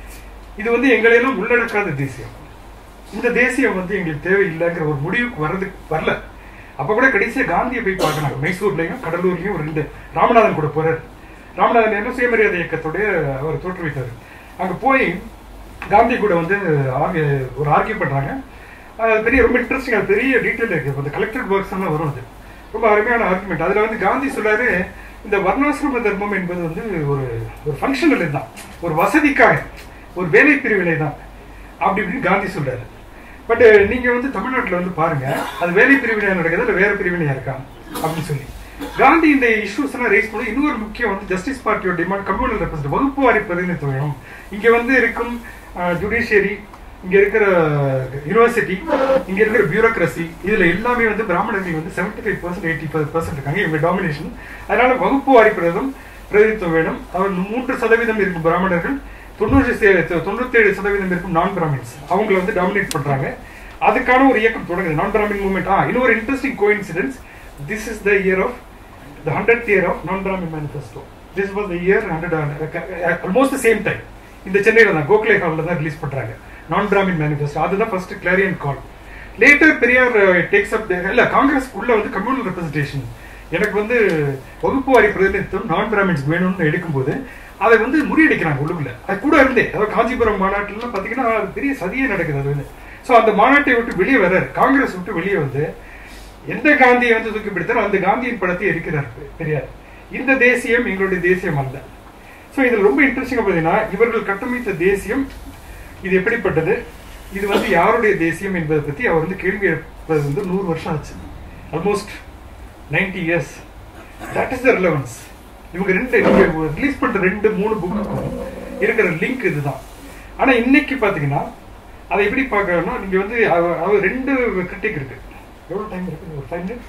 இது வந்து எங்களையெல்லாம் உள்ளடக்காத தேசியம் இந்த தேசியம் வந்து எங்களுக்கு தேவையில்லைங்கிற ஒரு முடிவுக்கு வர்றதுக்கு வரல அப்ப கூட கடைசியா காந்தியை போய் பார்க்கணும் மைசூர்லயும் கடலூர்லயும் ஒரு ரெண்டு ராமநாதன் கூட போறாரு ராமநாதன் என்ன சுயமரியாதை இயக்கத்தோடைய அவர் தோற்றுவித்தார் அங்க போய் காந்தி கூட வந்து ஆர்கிய ஒரு ஆர்கியூ பண்றாங்க அது பெரிய ரொம்ப இன்ட்ரெஸ்டிங் அது பெரிய டீட்டெயில் இருக்கு இந்த கலெக்டட் ஒர்க்ஸ் எல்லாம் வரும் அது ரொம்ப அருமையான ஆர்குமெண்ட் அதுல வந்து காந்தி சொல்லாரு இந்த வர்ணாசிரம தர்மம் என்பது வந்து ஒரு ஒரு ஃபங்க்ஷனல் தான் ஒரு வசதிக்காக ஒரு வேலை பிரிவினை தான் அப்படி இப்படின்னு காந்தி சொல்றாரு பட் நீங்க வந்து தமிழ்நாட்டுல வந்து பாருங்க அது வேலை பிரிவினையா நடக்குது இல்ல வேற பிரிவினையா இருக்கா அப்படின்னு சொல்லி காந்தி இந்த இஷ்யூஸ் எல்லாம் ரைஸ் பண்ணி இன்னொரு முக்கியம் வந்து ஜஸ்டிஸ் பார்ட்டியோட டிமாண்ட் கம்யூனல் ரெப்ரசன்ட் வகுப்பு வாரி பிரதிநிதித்துவம் இங்க வந்து இருக்கும் ஜுடிஷியரி இங்க இருக்கிற யூனிவர்சிட்டி இங்க இருக்கிற பியூரோக்ரசி இதுல எல்லாமே வந்து பிராமணர்கள் வந்து seventy five percent eighty five percent இருக்காங்க இவங்க டாமினேஷன் அதனால வகுப்பு வாரி பிரதம் பிரதிநிதித்துவம் வேணும் அவர் மூன்று சதவீதம் இருக்கும் பிராமணர்கள் தொண்ணூறு தொண்ணூத்தி ஏழு சதவீதம் இருக்கும் நான் பிராமின்ஸ் அவங்கள வந்து டாமினேட் பண்றாங்க அதுக்கான ஒரு இயக்கம் தொடங்குது நான் பிராமின் மூவ்மெண்ட் ஆ இன்னொரு interesting coincidence this is the year of the hundred year of non Brahmin manifesto this was the year hundred almost same time இந்த சென்னையில தான் கோகலே ஹாலில் தான் ரிலீஸ் பண்றாங்க நான் பிராமின் மேனிஃபெஸ்டோ அதுதான் first clarion call later Periyar takes up இல்ல Congress உள்ள வந்து கம்யூனல் ரெப்ரஸன்டேஷன் எனக்கு வந்து வகுப்பு வாரி பிரதிநிதித்துவம் நான் பிராமின்ஸ் வேணும்னு எடுக்கும்போது அதை வந்து முறியடிக்கிறாங்க உள்ளுக்குள்ள அது கூட இருந்தே அதாவது காஞ்சிபுரம் மாநாட்டிலாம் பாத்தீங்கன்னா அது பெரிய சதியே நடக்குது அது வந்து ஸோ அந்த மாநாட்டை விட்டு வெளியே வர்றாரு காங்கிரஸ் விட்டு வெளியே வந்து எந்த காந்தியை வந்து தூக்கி பிடித்தாரோ அந்த காந்தியின் படத்தை இருக்கிறார் பெரியார் இந்த தேசியம் எங்களுடைய தேசியம் அல்ல ஸோ இதுல ரொம்ப இன்ட்ரெஸ்டிங்கா பார்த்தீங்கன்னா இவர்கள் கட்டமைத்த தேசியம் இது எப்படிப்பட்டது இது வந்து யாருடைய தேசியம் என்பதை பத்தி அவர் வந்து கேள்வி எழுப்பது வந்து நூறு வருஷம் ஆச்சு almost ninety years that is the relevance இவங்க ரெண்டு நீங்க ரிலீஸ் பண்ற ரெண்டு மூணு புக்குக்கும் இருக்கிற லிங்க் இதுதான் ஆனா இன்னைக்கு பாத்தீங்கன்னா அதை எப்படி பார்க்கறோம்னா நீங்க வந்து அவ- அவ ரெண்டு கிரிட்டிக் இருக்கு எவ்வளவு டைம் இருக்கு ஒரு ஃபைவ் மினிட்ஸ்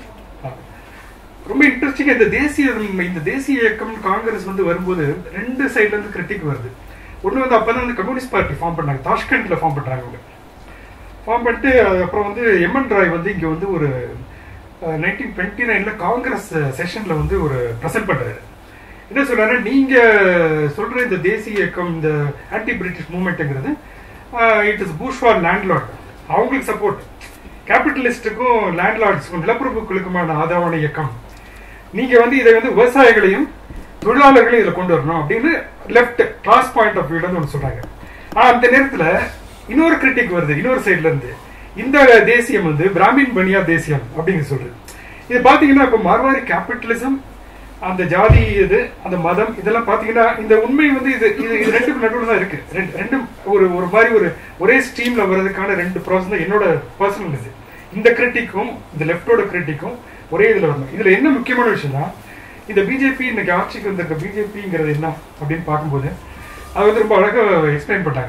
ரொம்ப இன்ட்ரெஸ்டிங்கா இந்த தேசிய இந்த தேசிய இயக்கம் காங்கிரஸ் வந்து வரும்போது ரெண்டு சைடுல இருந்து கிரிட்டிக் வருது ஒண்ணு வந்து அப்பதான் வந்து கம்யூனிஸ்ட் பார்ட்டி ஃபார்ம் பண்ணாங்க தாஷ்கண்ட்ல ஃபார்ம் பண்றாங்க அவங்க ஃபார்ம் பண்ணிட்டு அப்புறம் வந்து எம்என் ராய் வந்து இங்க வந்து ஒரு நைன்டீன் டுவெண்ட்டி நைன்ல காங்கிரஸ் செஷன்ல வந்து ஒரு ப்ரெசென்ட் பண்றாரு என்ன சொல்றாரு நீங்க சொல்ற இந்த தேசிய இயக்கம் இந்த ஆன்டி பிரிட்டிஷ் மூவ்மெண்ட்ங்கிறது இட் இஸ் பூஷ்வா லேண்ட்லார்ட் அவங்களுக்கு சப்போர்ட் கேபிட்டலிஸ்டுக்கும் லேண்ட்லார்ட்ஸுக்கும் நிலப்பிரபுக்களுக்குமான ஆதரவான இயக்கம் நீங்க வந்து இதை வந்து விவசாயிகளையும் தொழிலாளர்களையும் இதுல கொண்டு வரணும் அப்படின்னு லெஃப்ட் கிளாஸ் பாயிண்ட் ஆஃப் வியூல ஒன்று சொல்றாங்க ஆனா அந்த நேரத்துல இன்னொரு கிரிட்டிக் வருது இன்னொரு சைடுல இருந்து இந்த தேசியம் வந்து பிராமின் பனியா தேசியம் அப்படிங்க சொல்றது இது பாத்தீங்கன்னா இப்ப மார்வாரி கேபிட்டலிசம் அந்த ஜாதி இது அந்த மதம் இதெல்லாம் பாத்தீங்கன்னா இந்த உண்மை வந்து இது இது இது ரெண்டுக்கும் நடுவில் தான் இருக்கு ரெண்டு ரெண்டும் ஒரு ஒரு மாதிரி ஒரு ஒரே ஸ்ட்ரீம்ல வர்றதுக்கான ரெண்டு ப்ராசஸ் தான் என்னோட பர்சனல் இது இந்த கிரிட்டிக்கும் இந்த லெஃப்டோட கிரிட்டிக்கும் ஒரே இதுல வரணும் இதுல என்ன முக்கியமான விஷயம்னா இந்த பிஜேபி இன்னைக்கு ஆட்சிக்கு வந்திருக்க பிஜேபிங்கிறது என்ன அப்படின்னு பார்க்கும்போது அது வந்து ரொம்ப அழகா எக்ஸ்பிளைன் பண்ணாங்க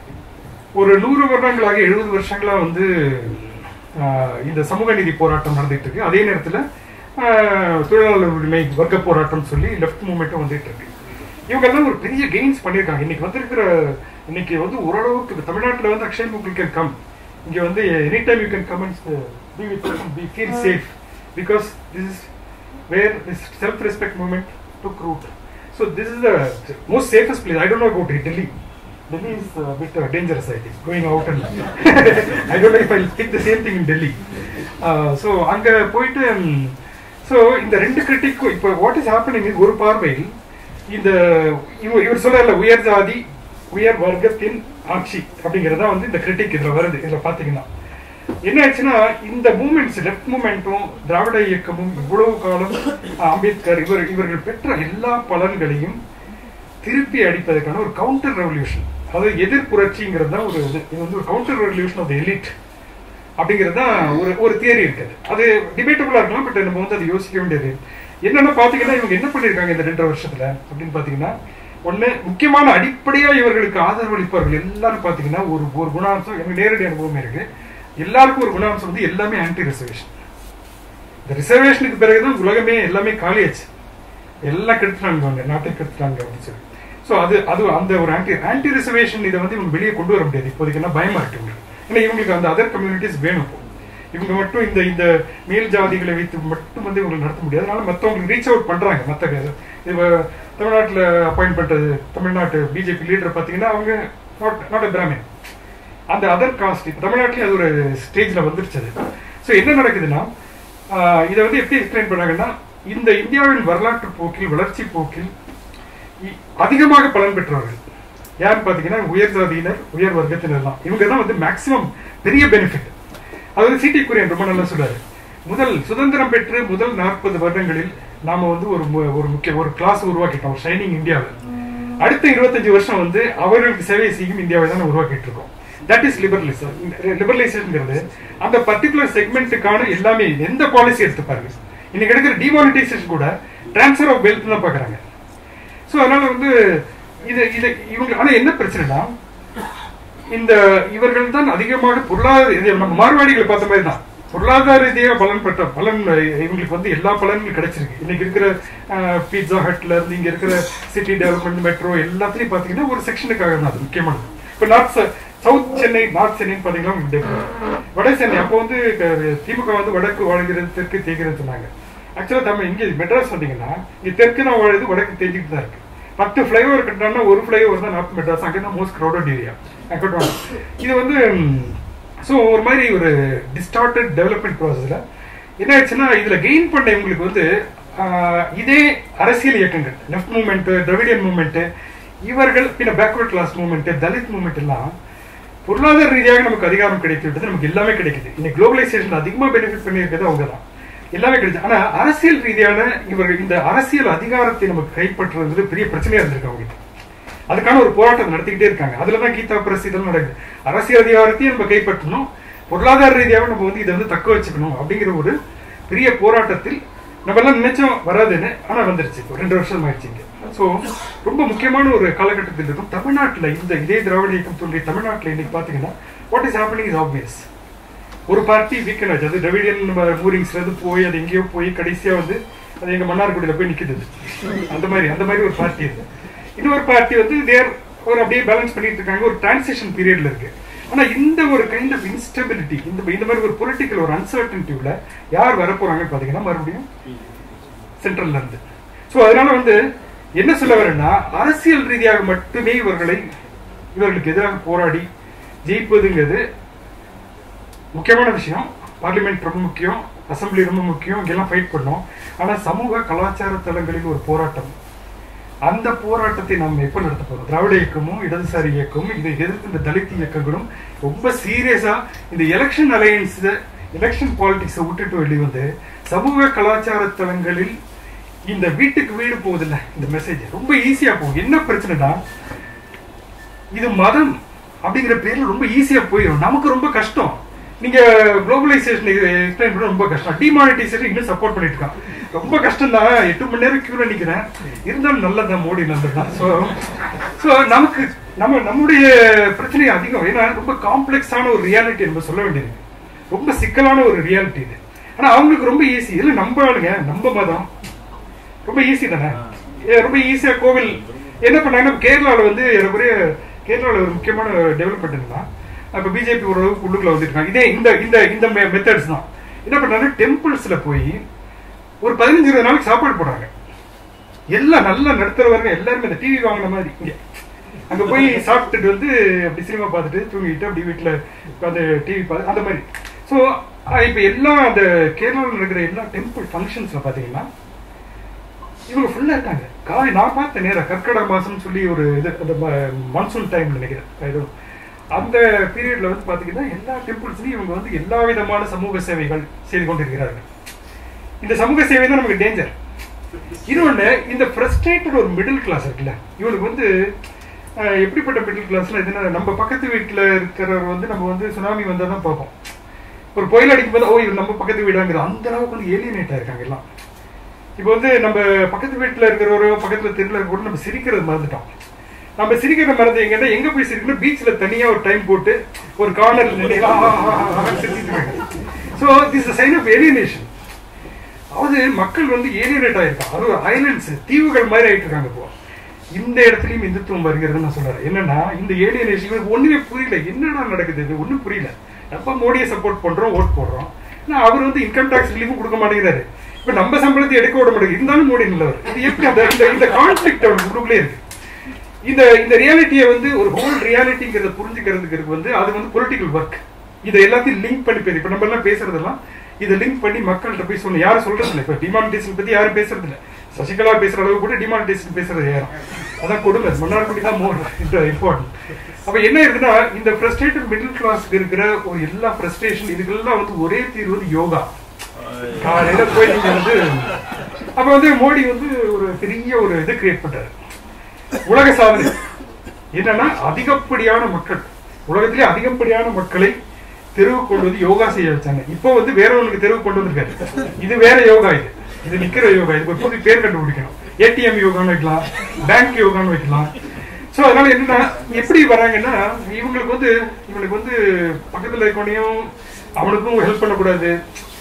ஒரு நூறு வருடங்களாக எழுபது வருஷங்களா வந்து ஆஹ், இந்த சமூக நீதி போராட்டம் நடந்துட்டு இருக்கு அதே நேரத்துல ஆஹ், தொழிலாளர் உரிமை வர்க்க போராட்டம் சொல்லி லெஃப்ட் மூவ்மெண்ட்டும் வந்துட்டு இருக்கு இவங்க எல்லாம் ஒரு பெரிய கெயின்ஸ் பண்ணியிருக்காங்க இன்னைக்கு வந்திருக்கிற இன்னைக்கு வந்து ஓரளவுக்கு இப்ப தமிழ்நாட்டுல வந்து அக்ஷய் முகுல் கேன் கம் இங்க வந்து any time you can come and be with be feel safe because this is where this self respect movement took root so this is the most safest place I don't know about Delhi Delhi is a bit uh, dangerous, I think, going out and I don't know if I'll think the same thing in Delhi. Uh, so அங்க போயிட்டு so இந்த ரெண்டு கிரிட்டிக்கும் இப்போ what is happening ஒரு பார்வையில் இந்த இவர் இவர் சொல்லல உயர் ஜாதி உயர் வர்க்கத்தின் ஆட்சி அப்படிங்கறதா வந்து இந்த கிரிட்டிக் இதுல வருது இதுல பாத்தீங்கன்னா என்ன ஆச்சுன்னா இந்த மூமெண்ட்ஸ் லெஃப்ட் மூமெண்ட்டும் திராவிட இயக்கமும் இவ்வளவு காலம் அம்பேத்கர் இவர் இவர்கள் பெற்ற எல்லா பலன்களையும் திருப்பி அடிப்பதற்கான ஒரு கவுண்டர் ரெவல்யூஷன் அதாவது எதிர் புரட்சிங்கிறது தான் ஒரு இது இது வந்து ஒரு counter revolution of the elite அப்படிங்கிறது தான் ஒரு ஒரு தியரி இருக்குது அது டிபேட்டபுளா இருக்கலாம் பட் நம்ம வந்து அதை யோசிக்க வேண்டியது என்னன்னா பாத்தீங்கன்னா இவங்க என்ன பண்ணிருக்காங்க இந்த ரெண்டரை வருஷத்துல அப்படின்னு பாத்தீங்கன்னா ஒண்ணு முக்கியமான அடிப்படையா இவர்களுக்கு ஆதரவு அளிப்பவர்கள் எல்லாரும் பாத்தீங்கன்னா ஒரு ஒரு குணாம்சம் எனக்கு நேரடி அனுபவம் இருக்கு எல்லாருக்கும் ஒரு குணாம்சம் வந்து எல்லாமே ஆன்டி ரிசர்வேஷன் இந்த ரிசர்வேஷனுக்கு பிறகுதான் உலகமே எல்லாமே காலியாச்சு எல்லாம் கெடுத்துட்டாங்க நாட்டை கெடுத்துட்டாங்க அப்படின்னு சொல்லி ஸோ அது அது அந்த ஒரு ஆன்டி ஆன்டி ரிசர்வேஷன் இதை வந்து இவங்க வெளியே கொண்டு வர முடியாது இப்போதைக்கு என்ன பயமா இருக்கு இவங்களுக்கு ஏன்னா இவங்களுக்கு அந்த அதர் கம்யூனிட்டிஸ் வேணும் இப்போ. இவங்க மட்டும் இந்த இந்த மேல் ஜாதிகளை வைத்து மட்டும் வந்து இவங்களுக்கு நடத்த முடியாது அதனால மற்றவங்களுக்கு ரீச் அவுட் பண்றாங்க மற்ற இப்போ தமிழ்நாட்டில் அப்பாயிண்ட் பண்றது தமிழ்நாட்டு பிஜேபி லீடர் பார்த்தீங்கன்னா அவங்க நாட் நாட் அ பிராமின் அந்த அதர் காஸ்ட் இப்போ தமிழ்நாட்டிலேயும் அது ஒரு ஸ்டேஜில் வந்துருச்சு அது ஸோ என்ன நடக்குதுன்னா ஆஹ் இதை வந்து எப்படி எக்ஸ்பிளைன் பண்ணாங்கன்னா இந்த இந்தியாவின் வரலாற்று போக்கில் வளர்ச்சி போக்கில் இ- அதிகமாக பலன் பெற்றவர்கள் யாருன்னு பார்த்தீங்கன்னா உயர் ஜாதியினர் உயர் வர்க்கத்தினர் தான் இவங்க தான் வந்து மேக்சிமம் பெரிய பெனிஃபிட் அதாவது சிடி குரியன் ரொம்ப நல்லா சொல்றாரு முதல் சுதந்திரம் பெற்று முதல் நாற்பது வருடங்களில் நாம வந்து ஒரு மு- ஒரு முக்கிய ஒரு கிளாஸ் உருவாக்கிட்டோம் ஷைனிங் இந்தியாவில் அடுத்த இருபத்தஞ்சு வருஷம் வந்து அவர்களுக்கு சேவை செய்யும் இந்தியாவை தான் உருவாக்கிட்டு இருக்கோம் தட் இஸ் லிபரலிசம் லிபரலைசேஷன்ங்கிறது அந்த பர்டிகுலர் செக்மெண்ட்டுக்கான எல்லாமே எந்த பாலிசி எடுத்து பாருங்க இன்னைக்கு எடுக்கிற டிமானிட்டைசேஷன் கூட டிரான்ஸ்ஃபர் ஆஃப் வெல்த் தான் பாக்குறாங்க ஸோ அதனால வந்து இது இது இவங்க ஆனா என்ன பிரச்சனைனா இந்த இவர்கள் தான் அதிகமாக பொருளாதார இது நம்ம மார்வாடிகளை பார்த்த மாதிரி தான் பொருளாதார ரீதியாக பலன் பெற்ற பலன் இவங்களுக்கு வந்து எல்லா பலன்களும் கிடைச்சிருக்கு இன்னைக்கு இருக்கிற பீட்சா ஹட்ல இருந்து இங்க இருக்கிற சிட்டி டெவலப்மெண்ட் மெட்ரோ எல்லாத்துலயும் பாத்தீங்கன்னா ஒரு செக்ஷனுக்காக தான் அது முக்கியமானது இப்ப நார்த் சவுத் சென்னை நார்த் சென்னைன்னு பாத்தீங்கன்னா உங்களுக்கு different. வட சென்னை அப்போ வந்து க- திமுக வந்து வடக்கு வாழ்கிறது தெற்கு தேய்கிறது சொன்னாங்க ஆக்சுவலா தமிழ் இங்க மெட்ராஸ் வந்தீங்கன்னா இங்க தெற்கு தான் வாழுது வடக்கு தேஞ்சிட்டு தான் இருக்கு பத்து ஃபிளைஓவர் கட்டினா ஒரு ஃபிளைஓவர் தான் நார்த் மெட்ராஸ் அங்கே தான் மோஸ்ட் க்ரௌடட் ஏரியா இது வந்து ஸோ ஒரு மாதிரி ஒரு டிஸ்டார்டட் டெவலப்மெண்ட் ப்ராசஸ்ல என்ன ஆச்சுன்னா இதுல கெயின் பண்ண இவங்களுக்கு வந்து ஆஹ், இதே அரசியல் இயக்கங்கள் லெஃப்ட் மூவ்மெண்ட் திராவிடியன் மூவ்மெண்ட் இவர்கள் பின்ன backward class movement Dalit movement எல்லாம் பொருளாதார ரீதியாக நமக்கு அதிகாரம் கிடைத்து விட்டது நமக்கு எல்லாமே கிடைக்குது இன்னைக்கு குளோபலைசேஷன் அதிகமா பெனிஃபிட் பண்ணியிருக்கிறது அவங்க தான் எல்லாமே கிடைச்சு ஆனா அரசியல் ரீதியான இவர்கள் இந்த அரசியல் அதிகாரத்தை நமக்கு கைப்பற்றுறது பெரிய பிரச்சனையா இருந்திருக்கு அவங்களுக்கு அதுக்கான ஒரு போராட்டம் நடத்திக்கிட்டே இருக்காங்க அதுலதான் கீதா பிரஸ் இதெல்லாம் நடக்குது அரசியல் அதிகாரத்தையும் நம்ம கைப்பற்றணும் பொருளாதார ரீதியாக நம்ம வந்து இதை வந்து தக்க வச்சுக்கணும் அப்படிங்கிற ஒரு பெரிய போராட்டத்தில் நம்ம எல்லாம் நினைச்சோம் வராதுன்னு ஆனா வந்துருச்சு இப்போ ரெண்டு வருஷம் ஆயிடுச்சு இங்க ஸோ ரொம்ப முக்கியமான ஒரு காலகட்டத்தில் இருக்கும் தமிழ்நாட்டுல இந்த இதே திராவிட இயக்கம் தோன்றிய தமிழ்நாட்டுல இன்னைக்கு பாத்தீங்கன்னா what is happening is obvious ஒரு பார்ட்டி வீக்கன் ஆச்சு அது டிராவிடியன் மூரிங்ஸ்ல இருந்து போய் அது எங்கேயோ போய் கடைசியா வந்து அது எங்க மன்னார்குடியில போய் நிக்குது அது. அந்த மாதிரி அந்த மாதிரி ஒரு பார்ட்டி இது இன்னொரு பார்ட்டி வந்து தேர் ஒரு அப்படியே பேலன்ஸ் பண்ணிட்டு இருக்காங்க ஒரு டிரான்சிஷன் பீரியட்ல இருக்கு ஆனா இந்த ஒரு கைண்ட் ஆஃப் இன்ஸ்டபிலிட்டி இந்த இந்த மாதிரி ஒரு பொலிட்டிக்கல் ஒரு அன்சர்டன்டிவ்ல யார் வரப்போறாங்கன்னு பாத்தீங்கன்னா மறுபடியும் சென்ட்ரல்ல இருந்து ஸோ அதனால வந்து என்ன சொல்ல வரேன்னா அரசியல் ரீதியாக மட்டுமே இவர்களை இவர்களுக்கு எதிராக போராடி ஜெயிப்பதுங்கிறது முக்கியமான விஷயம் பார்லிமெண்ட் ரொம்ப முக்கியம் அசம்பிளி ரொம்ப முக்கியம் இங்கெல்லாம் ஃபைட் பண்ணோம் ஆனா சமூக கலாச்சார தளங்களில் ஒரு போராட்டம் அந்த போராட்டத்தை நாம் எப்ப நடத்த போறோம் திராவிட இயக்கமும் இடதுசாரி இயக்கமும் இதை எதிர்த்து இந்த தலித் இயக்கங்களும் ரொம்ப சீரியஸா இந்த எலெக்ஷன் அலையன்ஸ் எலெக்ஷன் பாலிடிக்ஸை விட்டுட்டு வெளியே வந்து சமூக கலாச்சார தளங்களில் இந்த வீட்டுக்கு வீடு போகுதுல்ல இந்த மெசேஜ் ரொம்ப ஈஸியா போகும் என்ன பிரச்சனைனா இது மதம் அப்படிங்கிற பேர்ல ரொம்ப ஈஸியா போயிடும் நமக்கு ரொம்ப கஷ்டம் நீங்க குளோபலைசேஷன் எக்ஸ்பிளைன் பண்ண ரொம்ப கஷ்டம் டிமானிட்டைசேஷன் இன்னும் சப்போர்ட் பண்ணிட்டு இருக்கான் ரொம்ப கஷ்டம் தான் எட்டு மணி நேரம் கியூல நிக்கிறேன் இருந்தாலும் நல்லதான் மோடி நல்லதுதான் ஸோ ஸோ நமக்கு நம்ம நம்முடைய பிரச்சனை அதிகம் ஏன்னா ரொம்ப காம்ப்ளெக்ஸான ஒரு ரியாலிட்டி நம்ம சொல்ல வேண்டியது ரொம்ப சிக்கலான ஒரு ரியாலிட்டி இது ஆனா அவங்களுக்கு ரொம்ப ஈஸி இதுல நம்ம ஆளுங்க நம்ம மதம் ரொம்ப ஈஸி தானே ஏ, ரொம்ப ஈஸியா கோவில் என்ன பண்ணாங்கன்னா கேரளால வந்து ஏறக்குறைய கேரளால ஒரு முக்கியமான டெவலப்மெண்ட் என்னன்னா இப்ப பிஜேபி ஓரளவுக்கு உள்ளுக்குள்ள வந்துருக்காங்க இதே இந்த இந்த இந்த மெத்தட்ஸ் தான் என்ன பண்றாங்க டெம்பிள்ஸ்ல போய் ஒரு பதினஞ்சு இருபது நாளைக்கு சாப்பாடு போடுறாங்க எல்லாம் நல்லா நடத்துறவங்க எல்லாருமே இந்த டிவி வாங்கின மாதிரி இங்க அங்க போய் சாப்பிட்டுட்டு வந்து அப்படி சினிமா பார்த்துட்டு தூங்கிட்டு அப்படி வீட்டுல உட்காந்து டிவி பார்த்து அந்த மாதிரி ஸோ இப்ப எல்லா அந்த கேரளாவில் நடக்கிற எல்லா டெம்பிள் ஃபங்க்ஷன்ஸ்ல பாத்தீங்கன்னா இவங்க ஃபுல்லா இருக்காங்க காலை நான் பார்த்தேன் நேரா கற்கடா மாசம் சொல்லி ஒரு இது அந்த மான்சூன் டைம் நினைக்கிறேன் ஏதோ அந்த பீரியட்ல வந்து பாத்தீங்கன்னா எல்லா டெம்பிள்ஸ்லயும் இவங்க வந்து எல்லா விதமான சமூக சேவைகள் செய்து கொண்டிருக்கிறார்கள் இந்த சமூக சேவை தான் நமக்கு டேஞ்சர் இன்னொன்னு இந்த ஃப்ரஸ்ட்ரேட்டட் ஒரு மிடில் கிளாஸ் இருக்குல்ல இவனுக்கு வந்து அஹ், எப்படிப்பட்ட மிடில் கிளாஸ்ல இதுனா நம்ம பக்கத்து வீட்டுல இருக்கிறவர் வந்து நம்ம வந்து சுனாமி வந்தா தான் பார்ப்போம் ஒரு புயல் அடிக்கும் போது ஓ இவர் நம்ம பக்கத்து வீடாங்கிற அந்த அளவுக்கு வந்து ஏலியனேட் ஆயிருக்காங்க எல்லாம் இப்போ வந்து நம்ம பக்கத்து வீட்டுல இருக்கிறவரோ பக்கத்துல தெருல கூட நம்ம சிரிக்கிறது மறந்துட்டோம் நம்ம சிரிக்கிற மறந்து எங்கன்னா எங்க போய் சிரிக்கணும் பீச்ல தனியா ஒரு டைம் போட்டு ஒரு கார்னர்ல நின்று சிரிச்சிட்டு so this sign of alienation அதாவது மக்கள் வந்து ஏலியனேட் ஆயிருக்காங்க அது ஐலண்ட்ஸ் தீவுகள் மாதிரி ஆயிட்டு இருக்காங்க இப்போ இந்த இடத்துலயும் இந்துத்துவம் வருகிறது நான் சொல்றேன் என்னன்னா இந்த ஏலியனேஷன் இவனுக்கு ஒண்ணுமே புரியல என்னடா நடக்குது இது ஒண்ணும் புரியல நம்ம மோடியை சப்போர்ட் பண்றோம் ஓட் போடுறோம் ஆனா அவர் வந்து இன்கம் டாக்ஸ் ரிலீஃபும் கொடுக்க மாட்டேங்கிறாரு இப்ப நம்ம சம்பளத்தை எடுக்க விட மாட்டேங்குது இருந்தாலும் மோடி நல்லவர் இது எப்படி அந்த இந்த- இந்த கான்ஃபிளிக்ட் அவனுக்கு உள்ளுக்குள்ளே இருக்கு இந்த இந்த ரியாலிட்டியை வந்து ஒரு ஹோல் ரியாலிட்டிங்கிறத புரிஞ்சுக்கிறதுக்கு இருக்கு வந்து அது வந்து பொலிட்டிக்கல் ஒர்க் இதை எல்லாத்தையும் லிங்க் பண்ணி பேரு இப்ப நம்ம எல்லாம் பேசுறதெல்லாம் இதை லிங்க் பண்ணி மக்கள்கிட்ட போய் சொல்லணும் யாரும் சொல்றது இல்லை இப்ப டிமானிட்டேஷன் பத்தி யாரும் பேசுறது இல்ல சசிகலா பேசுற அளவுக்கு கூட டிமானிட்டேஷன் பேசுறது யாரும் அதான் கொடுமை மன்னார்குடி தான் மோர் இம்பார்ட்டன்ட் அப்ப என்ன இருக்குன்னா இந்த ஃப்ரஸ்ட்ரேட்டட் மிடில் கிளாஸ்க்கு இருக்கிற ஒரு எல்லா ஃப்ரஸ்ட்ரேஷன் இதுக்கெல்லாம் வந்து ஒரே தீர்வு வந்து யோகா காலையில போய் நீங்க வந்து அப்ப வந்து மோடி வந்து ஒரு பெரிய ஒரு இது கிரியேட் பண்றாரு உலக சாதனை என்னன்னா அதிகப்படியான மக்கள் உலகத்திலே அதிகப்படியான மக்களை தெருவு கொண்டு வந்து யோகா செய்ய வச்சாங்க இப்போ வந்து வேற ஒண்ணுக்கு தெருவு கொண்டு வந்திருக்காரு இது வேற யோகா இது இது நிக்கிற யோகா இதுக்கு ஒரு புது பேர் கண்டுபிடிக்கணும் ஏடிஎம் யோகான்னு வைக்கலாம் பேங்க் யோகான்னு வைக்கலாம் சோ அதனால என்னன்னா எப்படி வராங்கன்னா இவங்களுக்கு வந்து இவங்களுக்கு வந்து பக்கத்துல இருக்கவனையும் அவனுக்கும் ஹெல்ப் பண்ணக்கூடாது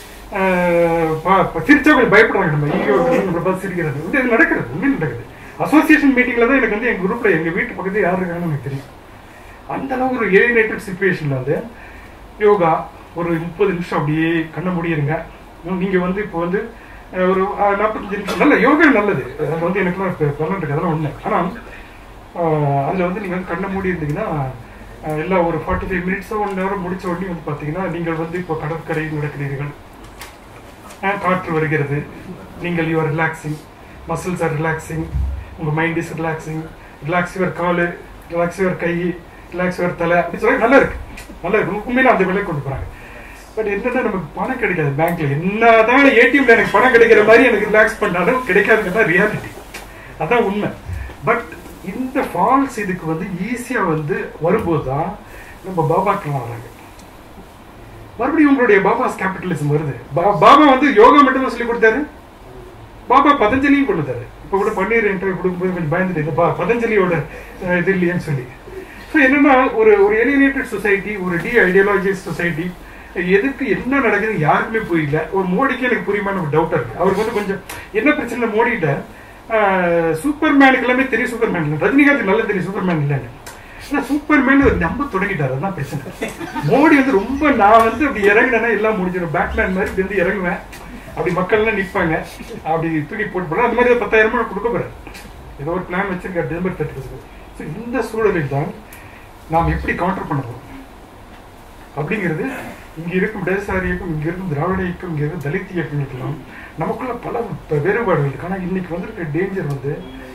ஆஹ் பா- பா- சிரிச்சா கொஞ்சம் பயப்படுறாங்க நம்ம ஈகோ நம்மளை பார்த்து சிரிக்கிறது வந்து இது நடக்கிறது உண்மையில நடக்குது அசோசியேஷன் மீட்டிங்ல தான் எனக்கு வந்து எங்க குரூப்ல எங்க வீட்டு பக்கத்துல யாரு இருக்காங்கன்னு எனக்கு தெரியும் அந்த அளவு ஒரு ஏலினேட்டட் சுச்சுவேஷன்ல வந்து யோகா ஒரு முப்பது நிமிஷம் அப்படியே கண்ண முடியிருங்க நீங்க வந்து இப்போ வந்து அஹ், ஒரு அஹ், நாற்பத்தஞ்சு நிமிஷம் நல்ல யோகா நல்லது அது வந்து எனக்குலாம் இப்போ பலன் இருக்கு அதெல்லாம் ஒண்ணு ஆனா ஆஹ், அதுல வந்து நீங்க வந்து கண்ண மூடி இருந்தீங்கன்னா ஆஹ், எல்லாம் ஒரு ஃபார்ட்டி ஃபைவ் மினிட்ஸோ ஒன் ஹவர் முடிச்ச உடனே வந்து பாத்தீங்கன்னா நீங்கள் வந்து இப்போ கடற்கரையில் நடக்கிறீர்கள் ஆஹ், காற்று வருகிறது நீங்கள் you're relaxing muscles are relaxing உங்க mind is relaxing relax your காலு ரிலாக்ஸ் யுவர் கை ரிலாக்ஸ் யுவர் தலை அப்படி சொல்லி நல்லா இருக்கு நல்லா இருக்கு உண்மையில அந்த வேலையை கொண்டு போறாங்க பட் என்னன்னா நமக்கு பணம் கிடைக்காது பேங்க்ல என்னதான் ஏடிஎம்ல எனக்கு பணம் கிடைக்கிற மாதிரி எனக்கு ரிலாக்ஸ் பண்ணாலும் கிடைக்காதுங்கிறது தான் ரியாலிட்டி அதான் உண்மை பட் இந்த ஃபால்ஸ் இதுக்கு வந்து ஈஸியா வந்து வரும்போது தான் நம்ம பாபாக்கெல்லாம் வராங்க மறுபடியும் உங்களுடைய பாபாஸ் கேபிட்டலிசம் வருது பா- பாபா வந்து யோகா மட்டும் சொல்லி கொடுத்தாரு பாபா பதஞ்சலியும் கொண்டு வந்தாரு இப்ப கூட பன்னீர் இன்டர்வியூ கொடுக்கும்போது கொஞ்சம் பயந்துட்டு இந்த பா- பதஞ்சலியோட அஹ், இது இல்லையேன்னு சொல்லி ஸோ என்னன்னா ஒரு ஒரு எலினேட்டட் சொசைட்டி ஒரு டி ஐடியாலஜிஸ் சொசைட்டி எதுக்கு என்ன நடக்குது யாருக்குமே புரியல ஒரு மோடிக்கு எனக்கு புரியுமான்னு ஒரு டவுட்டா இருக்கு அவருக்கு வந்து கொஞ்சம் என்ன பிரச்சனை மோடிட்ட சூப்பர் மேனுக்கு எல்லாமே தெரியும் சூப்பர் மேன் இல்லை ரஜினிகாந்த் நல்லா தெரியும் சூப்பர் மேன் இல்லைன்னு ஆனா சூப்பர் மேன் ஒரு நம்ப தொடங்கிட்டாரு அதான் பிரச்சனை மோடி வந்து ரொம்ப நான் வந்து அப்படி இறங்கினேன்னா எல்லாம் முடிஞ்சிடும் பேட்மேன் மாதிரி இப்படி வந்து இறங்குவேன் அப்படி மக்கள் எல்லாம் நிப்பாங்க அப்படி தூக்கி போட்டு போறேன் அந்த மாதிரி ஒரு பத்தாயிரம் ரூபாய் கொடுக்க போறேன் ஏதோ ஒரு பிளான் வச்சிருக்காரு டிசம்பர் தேர்ட்டி ஃபர்ஸ்ட் ஸோ இந்த சூழலில் தான் நாம் எப்படி கவுண்டர் பண்ண போறோம் அப்படிங்கிறது இங்க இருக்கும் இடதுசாரி இயக்கம் இங்க இருக்கும் திராவிட இயக்கம் இங்க இருக்கும் தலித் இயக்கங்களுக்கெல்லாம் நமக்குள்ள பல ப- வேறுபாடுகள் இருக்கு ஆனா இன்னைக்கு வந்திருக்க டேஞ்சர் வந்து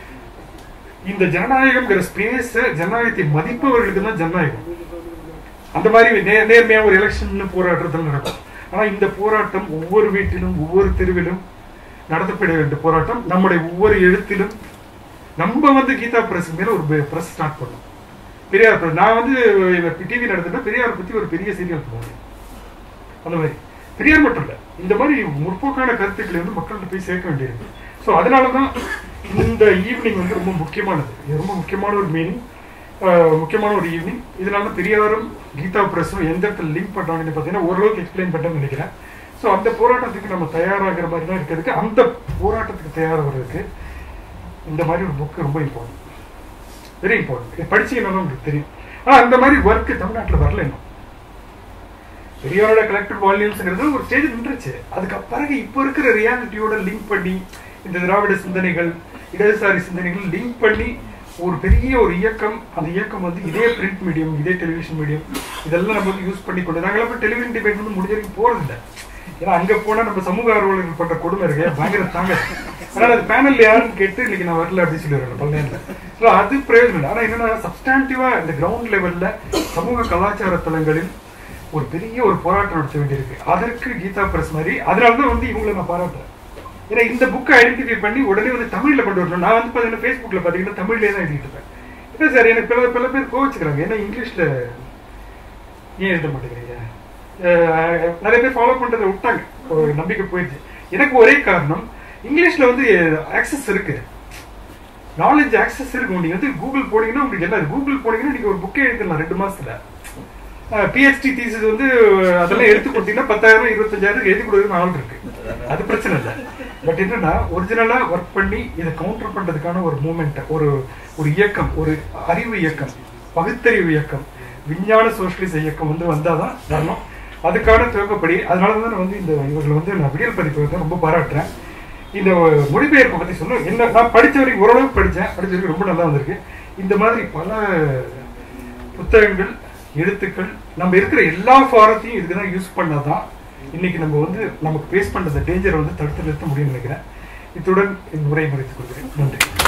இந்த ஜனநாயகம்ங்கிற ஸ்பேஸ் ஜனநாயகத்தை மதிப்பவர்களுக்கு தான் ஜனநாயகம் அந்த மாதிரி நே- நேர்மையா ஒரு எலெக்ஷன் போராட்டத்தில் நடக்கும் ஆனா இந்த போராட்டம் ஒவ்வொரு வீட்டிலும் ஒவ்வொரு தெருவிலும் நடத்தப்பட வேண்டிய போராட்டம் நம்முடைய ஒவ்வொரு எழுத்திலும் நம்ம வந்து கீதா பிரஸ் மேல ஒரு பிரஸ் ஸ்டார்ட் பண்ணோம் பெரியார் press. நான் வந்து டிவி நடத்தினா பெரியார் பத்தி ஒரு பெரிய சீரியல் போடுவேன் அந்த மாதிரி பெரியார் மட்டும் இல்ல இந்த மாதிரி முற்போக்கான கருத்துக்களை வந்து மக்கள்கிட்ட போய் சேர்க்க வேண்டியிருக்கு ஸோ அதனாலதான் இந்த ஈவினிங் வந்து ரொம்ப முக்கியமானது இது ரொம்ப முக்கியமான ஒரு மீனிங் முக்கியமான ஒரு ஈவினிங் இதனால தான் பெரியாரும் கீதா பிரஸும் எந்த இடத்துல லிங்க் பண்றாங்கன்னு பார்த்தீங்கன்னா ஓரளவுக்கு எக்ஸ்பிளைன் பண்ணேன்னு நினைக்கிறேன் ஸோ அந்த போராட்டத்துக்கு நம்ம தயாராகிற மாதிரி தான் இருக்கிறதுக்கு அந்த போராட்டத்துக்கு தயாராகிறதுக்கு இந்த மாதிரி ஒரு புக்கு ரொம்ப இம்பார்ட்டன்ட் வெரி இம்பார்ட்டன்ட் படிச்சீங்கன்னா உங்களுக்கு தெரியும் ஆனா அந்த மாதிரி ஒர்க் தமிழ்நாட்டில் வரல இன்னும் பெரியாரோட கலெக்டட் வால்யூம்ஸ்ங்கிறது ஒரு ஸ்டேஜ் நின்றுச்சு அதுக்கு பிறகு இப்போ இருக்கிற ரியாலிட்டியோட லிங்க் பண்ணி இந்த திராவிட சிந்தனைகள் இடதுசாரி சிந்தனைகள் லிங்க் பண்ணி ஒரு பெரிய ஒரு இயக்கம் அந்த இயக்கம் வந்து இதே பிரிண்ட் மீடியம் இதே டெலிவிஷன் மீடியம் இதெல்லாம் நம்ம வந்து யூஸ் பண்ணி கொண்டு நாங்களாம் இப்போ டெலிவிஷன் டிபேட் வந்து முடிஞ்ச வரைக்கும் போறதில்லை ஏன்னா அங்க போனா நம்ம சமூக ஆர்வலர்கள் பண்ற கொடுமை இருக்கு பயங்கர தாங்க அதனால அது பேனல் யாருன்னு கேட்டு இன்னைக்கு நான் வரல அப்படின்னு சொல்லிடுறேன் பல நேரத்தில் ஸோ அது பிரயோஜனம் இல்லை ஆனா என்னன்னா சப்ஸ்டான்டிவா இந்த கிரவுண்ட் லெவல்ல சமூக கலாச்சார தலங்களில் ஒரு பெரிய ஒரு போராட்டம் நடத்த வேண்டியிருக்கு அதற்கு கீதா பிரஸ் மாதிரி அதனால தான் வந்து இவங்களை நான் பாராட்டுறேன் ஏன்னா இந்த புக்கை ஐடென்டிஃபை பண்ணி உடனே வந்து தமிழ்ல கொண்டு வரணும் நான் வந்து பார்த்தீங்கன்னா ஃபேஸ்புக்ல பார்த்தீங்கன்னா தமிழ்லேயே தான் எழுதிட்டு இருப்பேன் இல்லை சார் எனக்கு பல பல பேர் கோவச்சுக்கிறாங்க ஏன்னா இங்கிலீஷ்ல ஏன் எழுத மாட்டேங்கிறீங்க அஹ் நிறைய பேர் ஃபாலோ பண்றதை விட்டாங்க ஒரு நம்பிக்கை போயிடுச்சு எனக்கு ஒரே காரணம் இங்கிலீஷ்ல வந்து ஆக்சஸ் இருக்கு நாலேஜ் ஆக்சஸ் இருக்கு நீங்க வந்து கூகுள் போனீங்கன்னா உங்களுக்கு என்ன கூகுள் போனீங்கன்னா நீங்க ஒரு புக்கே எழுதலாம் ரெண்டு மாசத்துல பிஹெச்டி தீசிஸ் வந்து அதெல்லாம் எடுத்து கொடுத்தீங்கன்னா பத்தாயிரம் இருபத்தஞ்சாயிரம் எழுதி கொடுக்குறது ஆள் இருக்கு அது பிரச்சனை இல்லை பட் என்னன்னா ஒரிஜினலா ஒர்க் பண்ணி இதை கவுண்டர் பண்றதுக்கான ஒரு மூமெண்ட் ஒரு ஒரு இயக்கம் ஒரு அறிவு இயக்கம் பகுத்தறிவு இயக்கம் விஞ்ஞான சோசியலிச இயக்கம் வந்து வந்தாதான் வரணும் அதுக்கான துவக்கப்படி அதனால தான் நான் வந்து இந்த இவர்கள் வந்து நான் விடியல் பதிப்பை வந்து ரொம்ப பாராட்டுறேன் இந்த மொழிபெயர்ப்பை பத்தி சொல்லணும் என்ன நான் படிச்ச வரைக்கும் ஓரளவுக்கு படிச்சேன் படிச்ச வரைக்கும் ரொம்ப நல்லா வந்திருக்கு இந்த மாதிரி பல புத்தகங்கள் எழுத்துக்கள் நம்ம இருக்கிற எல்லா ஃபாரத்தையும் இதுக்கு தான் யூஸ் பண்ணாதான் இன்னைக்கு நம்ம வந்து நமக்கு ஃபேஸ் பண்ற டேஞ்சரை வந்து தடுத்து நிறுத்த முடியும்னு நினைக்கிறேன் இத்துடன் என் உரை முடித்துக் கொள்கிறேன் நன்றி